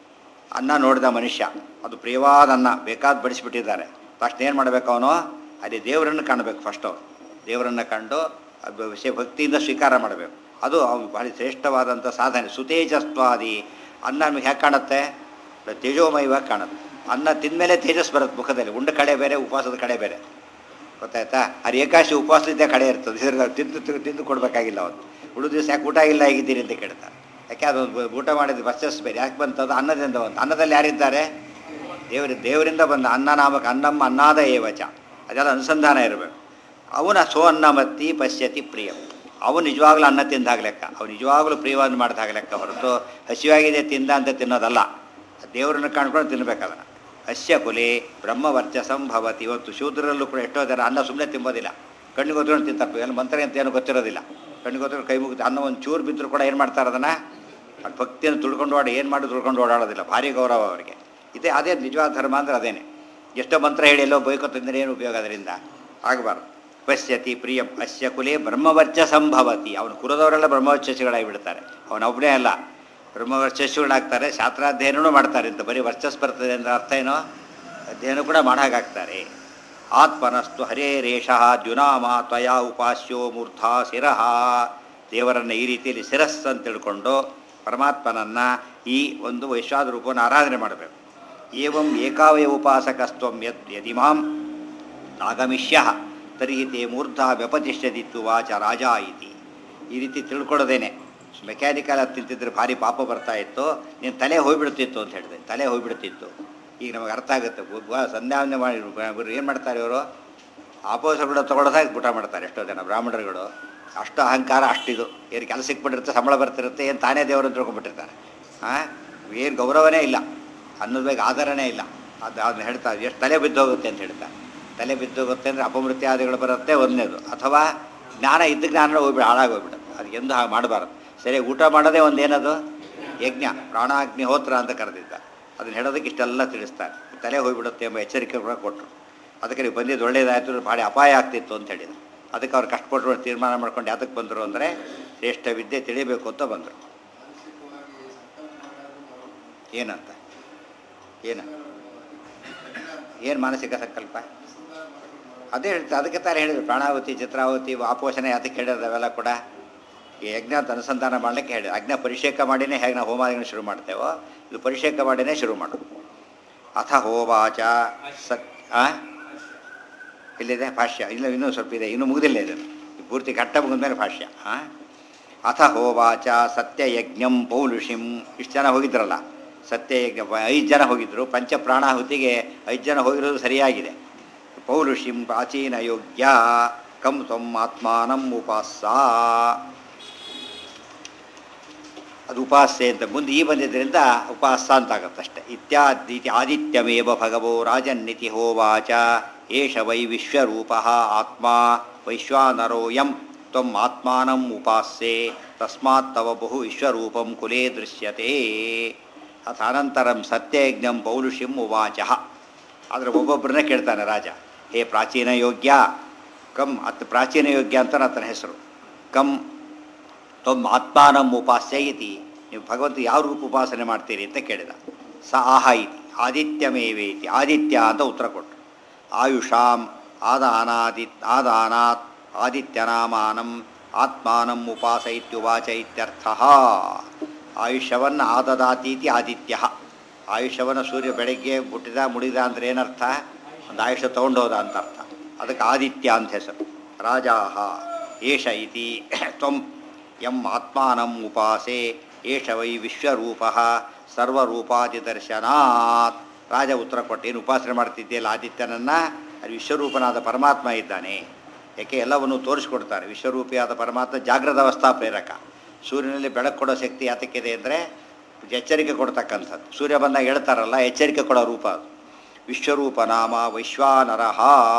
ಅನ್ನ ನೋಡಿದ ಮನುಷ್ಯ ಅದು ಪ್ರಿಯವಾದ ಅನ್ನ ಬೇಕಾದ ಬಡಿಸಿಬಿಟ್ಟಿದ್ದಾರೆ ತಕ್ಷಣ ಏನು ಮಾಡಬೇಕು ಅವನು ಅಲ್ಲಿ ದೇವರನ್ನು ಕಾಣಬೇಕು ಫಸ್ಟ್ ಅವನು ದೇವರನ್ನು ಕಂಡು ಅದು ವಿಷಯ ಭಕ್ತಿಯಿಂದ ಸ್ವೀಕಾರ ಮಾಡಬೇಕು ಅದು ಅವ್ನು ಭಾಳ ಶ್ರೇಷ್ಠವಾದಂಥ ಸಾಧನೆ ಸುತೇಜಸ್ವಾದಿ ಅನ್ನ ನಮಗೆ ಹೇಗೆ ಕಾಣುತ್ತೆ ತೇಜೋಮಯವಾಗಿ ಕಾಣುತ್ತೆ ಅನ್ನ ತಿಂದಮೇಲೆ ತೇಜಸ್ ಬರುತ್ತೆ ಮುಖದಲ್ಲಿ ಉಂಡ ಕಡೆ ಬೇರೆ ಉಪವಾಸದ ಕಡೆ ಬೇರೆ ಗೊತ್ತಾಯ್ತಾ ಅದು ಏಕಾಶಿ ಉಪವಾಸದಿಂದ ಕಡೆ ಇರ್ತದೆ ಇದ್ರ ತಿಂದು ತಿಂದು ತಿಂದು ಕೊಡಬೇಕಾಗಿಲ್ಲ ಅವನು ಉಳಿದ ದಿವಸ ಯಾಕೆ ಊಟ ಇಲ್ಲ ಹೇಗಿದ್ದೀರಿ ಅಂತ ಕೇಳ್ತಾರೆ ಯಾಕೆ ಅದು ಊಟ ಮಾಡಿದ ಬಸ್ಸಸ್ ಬೇರೆ ಯಾಕೆ ಬಂತದ್ದು ಅನ್ನದಿಂದ ಬಂತು ಅನ್ನದಲ್ಲಿ ಯಾರಿದ್ದಾರೆ ದೇವರ ದೇವರಿಂದ ಬಂದ ಅನ್ನ ನಾಮಕ ಅನ್ನಮ್ಮ ಅನ್ನಾದ ಏವಚ ಅದೆಲ್ಲ ಅನುಸಂಧಾನ ಇರಬೇಕು ಅವನ ಸೋ ಅನ್ನಮತ್ತಿ ಪಶ್ಯತಿ ಪ್ರಿಯಂ ಅವನು ನಿಜವಾಗ್ಲೂ ಅನ್ನ ತಿಂದಾಗ ಲೆಕ್ಕ ಅವ್ನು ನಿಜವಾಗ್ಲೂ ಪ್ರಿಯವಾದ ಮಾಡಿದಾಗ ಲೆಕ್ಕ ಹೊರತು ಹಸಿವಾಗಿದೆ ತಿಂದ ಅಂತ ತಿನ್ನೋದಲ್ಲ ದೇವರನ್ನು ಕಾಣ್ಕೊಂಡು ತಿನ್ಬೇಕದನ್ನು ಅಸ್ಯ ಕುಲೆ ಬ್ರಹ್ಮವರ್ಚಸಂ ಭವತಿ ಇವತ್ತು ಶೂದ್ರರಲ್ಲೂ ಕೂಡ ಎಷ್ಟೋ ಜನ ಅನ್ನ ಸುಮ್ಮನೆ ತಿಂಬೋದಿಲ್ಲ ಕಣ್ಣಿಗೆ ಹೊತ್ಕೊಂಡು ತಿಂತಾರೆ ಏನು ಮಂತ್ರ ಅಂತ ಏನು ಗೊತ್ತಿರೋದಿಲ್ಲ ಕಣ್ಣಿಗೆ ಹೊತ್ಕೊಂಡು ಕೈ ಮುಗಿದು ಅನ್ನ ಒಂದು ಚೂರು ಬಿದ್ದರೂ ಕೂಡ ಏನು ಮಾಡ್ತಾರೆ ಅದನ್ನು ಅದು ಭಕ್ತಿಯನ್ನು ತುಳ್ಕೊಂಡು ಓಡಿ ಏನು ಮಾಡಿ ತುಳ್ಕೊಂಡು ಓಡಾಡೋದಿಲ್ಲ ಭಾರಿ ಗೌರವ ಅವರಿಗೆ ಇದೇ ಅದೇ ನಿಜವಾದ ಧರ್ಮ ಅಂದ್ರೆ ಅದೇನೆ ಎಷ್ಟೋ ಮಂತ್ರ ಹೇಳಿ ಎಲ್ಲೋ ಬೈಕೊತಿದ್ರೆ ಏನು ಉಪಯೋಗ ಅದರಿಂದ ಆಗಬಾರ್ದು ಪಶ್ಯತಿ ಪ್ರಿಯಂ ಅಸ್ಯ ಕುಲೆ ಬ್ರಹ್ಮವರ್ಚ ಸಂಭವತಿ ಅವನು ಕುಲದವರೆಲ್ಲ ಬ್ರಹ್ಮವರ್ಚಸ್ಸುಗಳಾಗಿ ಬಿಡ್ತಾರೆ ಅವನೊಬ್ಬನೇ ಅಲ್ಲ ಬ್ರಹ್ಮವರ್ಚಸ್ಸುಗಳಾಗ್ತಾರೆ ಶಾಸ್ತ್ರಾಧ್ಯಯನವೂ ಮಾಡ್ತಾರೆ ಅಂತ ಬರೀ ವರ್ಚಸ್ ಬರ್ತದೆ ಅಂತ ಅರ್ಥ ಏನೋ ಅಧ್ಯಯನ ಕೂಡ ಮಾಡಾಗಾಗ್ತಾರೆ ಆತ್ಮನಸ್ತು ಹರೇರೇಷ ದ್ಯುನಾಮ ತ್ವಯಾ ಉಪಾಸ್ಯೋ ಮೂರ್ಧಾ ಶಿರಃ ದೇವರನ್ನು ಈ ರೀತಿಯಲ್ಲಿ ಶಿರಸ್ಸು ಅಂತ ತಿಳ್ಕೊಂಡು ಪರಮಾತ್ಮನನ್ನು ಈ ಒಂದು ವೈಶ್ವಾದ ರೂಪವನ್ನು ಆರಾಧನೆ ಮಾಡಬೇಕು ಏವಂ ಏಕಾವಯ ಉಪಾಸಕಸ್ತ್ವಂ ಯದ್ ಯದಿಮಾಂ ನಾಗಮಿಷ್ಯ ತರ್ಹಿ ತೇ ಮೂರ್ಧಾ ವ್ಯಪತಿಷ್ಠದಿತ್ತು ವಾಚ ರಾಜ ಇತಿ ಈ ರೀತಿ ತಿಳ್ಕೊಳ್ಳೋದೇನೆ ಮೆಕ್ಯಾನಿಕಲ್ ಅದು ತಿಂತಿದ್ರೆ ಭಾರಿ ಪಾಪ ಬರ್ತಾ ಇತ್ತು ನೀನು ತಲೆ ಹೋಗ್ಬಿಡ್ತಿತ್ತು ಅಂತ ಹೇಳಿದೆ ತಲೆ ಹೋಗ್ಬಿಡ್ತಿತ್ತು ಈಗ ನಮಗೆ ಅರ್ಥ ಆಗುತ್ತೆ ಒಬ್ಬ ಸಂಧ್ಯಾವಂದನೆ ಮಾಡಿ ಇವರು ಏನು ಮಾಡ್ತಾರೆ ಇವರು ಆಪೋಸ ಕೂಡ ತೊಗೊಳೋದಾಗ ಊಟ ಮಾಡ್ತಾರೆ ಎಷ್ಟೋ ಜನ ಬ್ರಾಹ್ಮಣರುಗಳು ಅಷ್ಟು ಅಹಂಕಾರ ಅಷ್ಟಿದು ಏನು ಕೆಲಸಕ್ಕೆ ಬಿಟ್ಟಿರುತ್ತೆ ಸಂಬಳ ಬರ್ತಿರುತ್ತೆ ಏನು ತಾನೇ ದೇವರನ್ನು ತಿಳ್ಕೊಂಡ್ಬಿಟ್ಟಿರ್ತಾರೆ ಹಾಂ ಏನು ಗೌರವನೇ ಇಲ್ಲ ಅನ್ನೋದ ಬಗ್ಗೆ ಆಧಾರನೇ ಇಲ್ಲ ಅದು ಅದನ್ನ ಹೇಳ್ತಾರೆ ಎಷ್ಟು ತಲೆ ಬಿದ್ದು ಹೋಗುತ್ತೆ ಅಂತ ಹೇಳ್ತಾರೆ ತಲೆ ಬಿದ್ದು ಹೋಗುತ್ತೆ ಅಂದರೆ ಅಪಮೃತ್ಯಾದಿಗಳು ಬರುತ್ತೆ ಒಂದನೇದು ಅಥವಾ ಜ್ಞಾನ ಇದ್ದ ಜ್ಞಾನ ಹೋಗ್ಬಿಡ ಹಾಳಾಗೋಗ್ಬಿಡುತ್ತೆ ಅದು ಎಂದು ಹಾಗೆ ಮಾಡಬಾರ್ದು ಸರಿ ಊಟ ಮಾಡೋದೇ ಒಂದು ಏನದು ಯಜ್ಞ ಪ್ರಾಣಾಗ್ನಿಹೋತ್ರ ಅಂತ ಕರೆದಿದ್ದ ಅದನ್ನ ಹೇಳೋದಕ್ಕೆ ಇಷ್ಟೆಲ್ಲ ತಿಳಿಸ್ತಾರೆ ತಲೆ ಹೋಗ್ಬಿಡುತ್ತೆ ಎಂಬ ಎಚ್ಚರಿಕೆ ಕೂಡ ಕೊಟ್ಟರು ಅದಕ್ಕೆ ನೀವು ಬಂದಿದ್ದು ಒಳ್ಳೇದಾಯಿತು ಭಾಳ ಅಪಾಯ ಆಗ್ತಿತ್ತು ಅಂತ ಹೇಳಿದ್ರು ಅದಕ್ಕೆ ಅವ್ರು ಕಷ್ಟಪಟ್ಟು ತೀರ್ಮಾನ ಮಾಡ್ಕೊಂಡು ಯಾತಕ್ಕೆ ಬಂದರು ಅಂದರೆ ಶ್ರೇಷ್ಠ ವಿದ್ಯೆ ತಿಳಿಬೇಕು ಅಂತ ಬಂದರು ಏನಂತ ಏನು ಏನು ಮಾನಸಿಕ ಸಂಕಲ್ಪ ಅದೇ ಹೇಳ್ತಾರೆ ಅದಕ್ಕೆ ತಾನೇ ಹೇಳಿದ್ರು ಪ್ರಾಣಾವತಿ ಚಿತ್ರಾವತಿ ಆಪೋಷಣೆ ಅದಕ್ಕೆ ಹೇಳಿದ್ರು ಅವೆಲ್ಲ ಕೂಡ ಈ ಯಜ್ಞ ಅಂತ ಅನುಸಂಧಾನ ಮಾಡಲಿಕ್ಕೆ ಹೇಳಿದ್ರು ಅಜ್ಞ ಪರಿಷೇಕ ಮಾಡಿನೇ ಹೇಗೆ ನಾವು ಹೋಮಾದಿಗಳನ್ನ ಶುರು ಮಾಡ್ತೇವೋ ಇದು ಪರಿಷೇಕ ಮಾಡಿನೇ ಶುರು ಮಾಡೋದು ಅಥ ಹೋವಾಚ ಸತ್ ಆ ಇಲ್ಲಿದೆ ಭಾಷ್ಯ ಇಲ್ಲ ಇನ್ನೂ ಸ್ವಲ್ಪ ಇದೆ ಇನ್ನೂ ಮುಗಿದಿಲ್ಲ ಇದು ಈ ಪೂರ್ತಿ ಘಟ್ಟ ಮುಗಿದ್ಮೇಲೆ ಭಾಷ್ಯ ಆ? ಅಥ ಹೋವಾಚ ಸತ್ಯಯಜ್ಞಂ ಪೌಲುಷಿಂ ಇಷ್ಟು ಜನ ಹೋಗಿದ್ರಲ್ಲ ಸತ್ಯಯಜ್ಞ ಐದು ಜನ ಹೋಗಿದ್ರು ಪಂಚ ಪ್ರಾಣಾಹುತಿಗೆ ಐದು ಜನ ಹೋಗಿರೋದು ಸರಿಯಾಗಿದೆ ಪೌಲುಷಿಂ ಪ್ರಾಚೀನ ಯೋಗ್ಯ ಕಂ ತ್ವಂ ಆತ್ಮಾನಂ ಉಪಾಸ ಅದು ಉಪಾಸ್ಯೆ ಅಂತ ಮುಂದೆ ಈ ಬಂದಿದ್ದರಿಂದ ಉಪಾಸ ಅಂತ ಆಗುತ್ತಷ್ಟೆ ಇತ್ಯಾದಿ ಆದಿತ್ಯಮೇವ ಭಗವೋ ರಾಜನ್ನಿತಿ ಹೋವಾಚ ಏಷ ವೈ ವಿಶ್ವರೂಪ ಆತ್ಮ ವೈಶ್ವಾನರೋಯಂ ತ್ವಂ ಆತ್ಮಾನಂ ಉಪಾಸ್ಯೆ ತಸ್ಮಾತ್ ತವ ಬಹು ವಿಶ್ವರೂಪಂ ಕುಲೇ ದೃಶ್ಯತೆ ಅಥ ಅನಂತರಂ ಸತ್ಯಯಜ್ಞಂ ಪೌರುಷಿಂ ಉವಾಚ ಆದರೆ ಒಬ್ಬೊಬ್ಬರನ್ನೇ ಕೇಳ್ತಾನೆ ರಾಜ ಹೇ ಪ್ರಾಚೀನ ಯೋಗ್ಯ ಕಂ ಅತ್ ಪ್ರಾಚೀನ ಯೋಗ್ಯ ಅಂತ ಆತನ ಹೆಸರು ಕಂ ತ್ವಮ್ ಆತ್ಮಾನಂ ಉಪಾಸ್ಯ ಇತಿ ನೀವು ಭಗವಂತ ಯಾವ ರೂಪ ಉಪಾಸನೆ ಮಾಡ್ತೀರಿ ಅಂತ ಕೇಳಿದ ಸ ಆಹ ಇತಿ ಆದಿತ್ಯಮೇವೇತಿ ಆದಿತ್ಯ ಅಂತ ಉತ್ತರ ಕೊಟ್ಟರು ಆಯುಷಾಂ ಆದಾನಾದಿ ಆದಾನಾತ್ ಆದಿತ್ಯನಾಮಾನಂ ಆತ್ಮಾನಂ ಉಪಾಸ ಇತ್ಯುವಾಚ ಇತ್ಯರ್ಥ ಆಯುಷ್ಯವನ್ನು ಆದದಾತೀತಿ ಆದಿತ್ಯ ಆಯುಷ್ಯವನ್ನು ಸೂರ್ಯ ಬೆಳಗ್ಗೆ ಹುಟ್ಟಿದ ಮುಡಿದ ಅಂದ್ರೆ ಏನರ್ಥ ಒಂದು ಆಯುಷ್ಯ ತೊಗೊಂಡೋದ ಅಂತ ಅರ್ಥ ಅದಕ್ಕೆ ಆದಿತ್ಯ ಅಂತ ಹೆಸರು ರಾಜಾಹ ಏಷ ಇತಿ ತ್ವಂ ಯಂ ಆತ್ಮಾನಂ ಉಪಾಸೆ ಏಷ ವೈ ವಿಶ್ವರೂಪ ಸರ್ವರೂಪಾದಿದರ್ಶನಾತ್ ರಾಜ ಉತ್ತರ ಕೊಟ್ಟು ಏನು ಉಪಾಸನೆ ಮಾಡ್ತಿದ್ದೀಯಲ್ಲ ಆದಿತ್ಯನನ್ನು ಅದು ವಿಶ್ವರೂಪನಾದ ಪರಮಾತ್ಮ ಇದ್ದಾನೆ ಯಾಕೆ ಎಲ್ಲವನ್ನು ತೋರಿಸ್ಕೊಡ್ತಾರೆ ವಿಶ್ವರೂಪಿಯಾದ ಪರಮಾತ್ಮ ಜಾಗೃತ ಅವಸ್ಥಾ ಪ್ರೇರಕ ಸೂರ್ಯನಲ್ಲಿ ಬೆಳಕು ಕೊಡೋ ಶಕ್ತಿ ಯಾತಕ್ಕಿದೆ ಅಂದರೆ ಎಚ್ಚರಿಕೆ ಕೊಡ್ತಕ್ಕಂಥದ್ದು ಸೂರ್ಯ ಬಂದಾಗ ಹೇಳ್ತಾರಲ್ಲ ಎಚ್ಚರಿಕೆ ಕೊಡೋ ರೂಪ ಅದು ವಿಶ್ವರೂಪ ನಾಮ ವೈಶ್ವಾನರಹ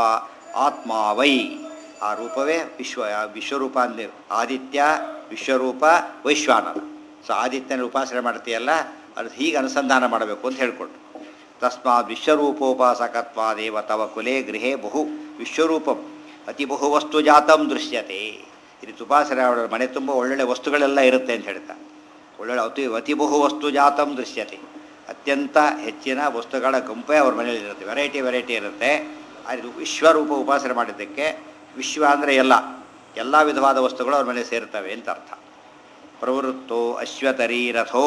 ಆತ್ಮ ವೈ ಆ ರೂಪವೇ ವಿಶ್ವ ಆ ವಿಶ್ವರೂಪ ಅಂದ ಆದಿತ್ಯ ವಿಶ್ವರೂಪ ವೈಶ್ವಾನರ ಸೊ ಆದಿತ್ಯನ ಉಪಾಸನೆ ಮಾಡ್ತೀಯಲ್ಲ ಅದು ಹೀಗೆ ಅನುಸಂಧಾನ ಮಾಡಬೇಕು ಅಂತ ಹೇಳ್ಕೊಟ್ಟು ತಸ್ಮಾತ್ ವಿಶ್ವರೂಪೋಪಾಸಕತ್ವಾದೇವ ತವ ಕುಲೆ ಗೃಹೇ ಬಹು ವಿಶ್ವರೂಪಂ ಅತಿ ಬಹು ವಸ್ತು ಜಾತಂ ದೃಶ್ಯತೆ ಇದು ಉಪಾಸನೆ ಅವರ ಮನೆ ತುಂಬ ಒಳ್ಳೊಳ್ಳೆ ವಸ್ತುಗಳೆಲ್ಲ ಇರುತ್ತೆ ಅಂತ ಹೇಳ್ತಾರೆ ಒಳ್ಳೊಳ್ಳೆ ಅತಿ ಅತಿ ಬಹು ವಸ್ತು ಜಾತಂ ದೃಶ್ಯತೆ ಅತ್ಯಂತ ಹೆಚ್ಚಿನ ವಸ್ತುಗಳ ಗುಂಪೇ ಅವ್ರ ಮನೆಯಲ್ಲಿ ಇರುತ್ತೆ ವೆರೈಟಿ ವೆರೈಟಿ ಇರುತ್ತೆ ಅದು ವಿಶ್ವರೂಪ ಉಪಾಸನೆ ಮಾಡಿದ್ದಕ್ಕೆ ವಿಶ್ವ ಅಂದರೆ ಎಲ್ಲ ಎಲ್ಲ ವಿಧವಾದ ವಸ್ತುಗಳು ಅವ್ರ ಮನೆ ಸೇರ್ತವೆ ಅಂತ ಅರ್ಥ ಪ್ರವೃತ್ತೋ ಅಶ್ವತರೀ ರಥೋ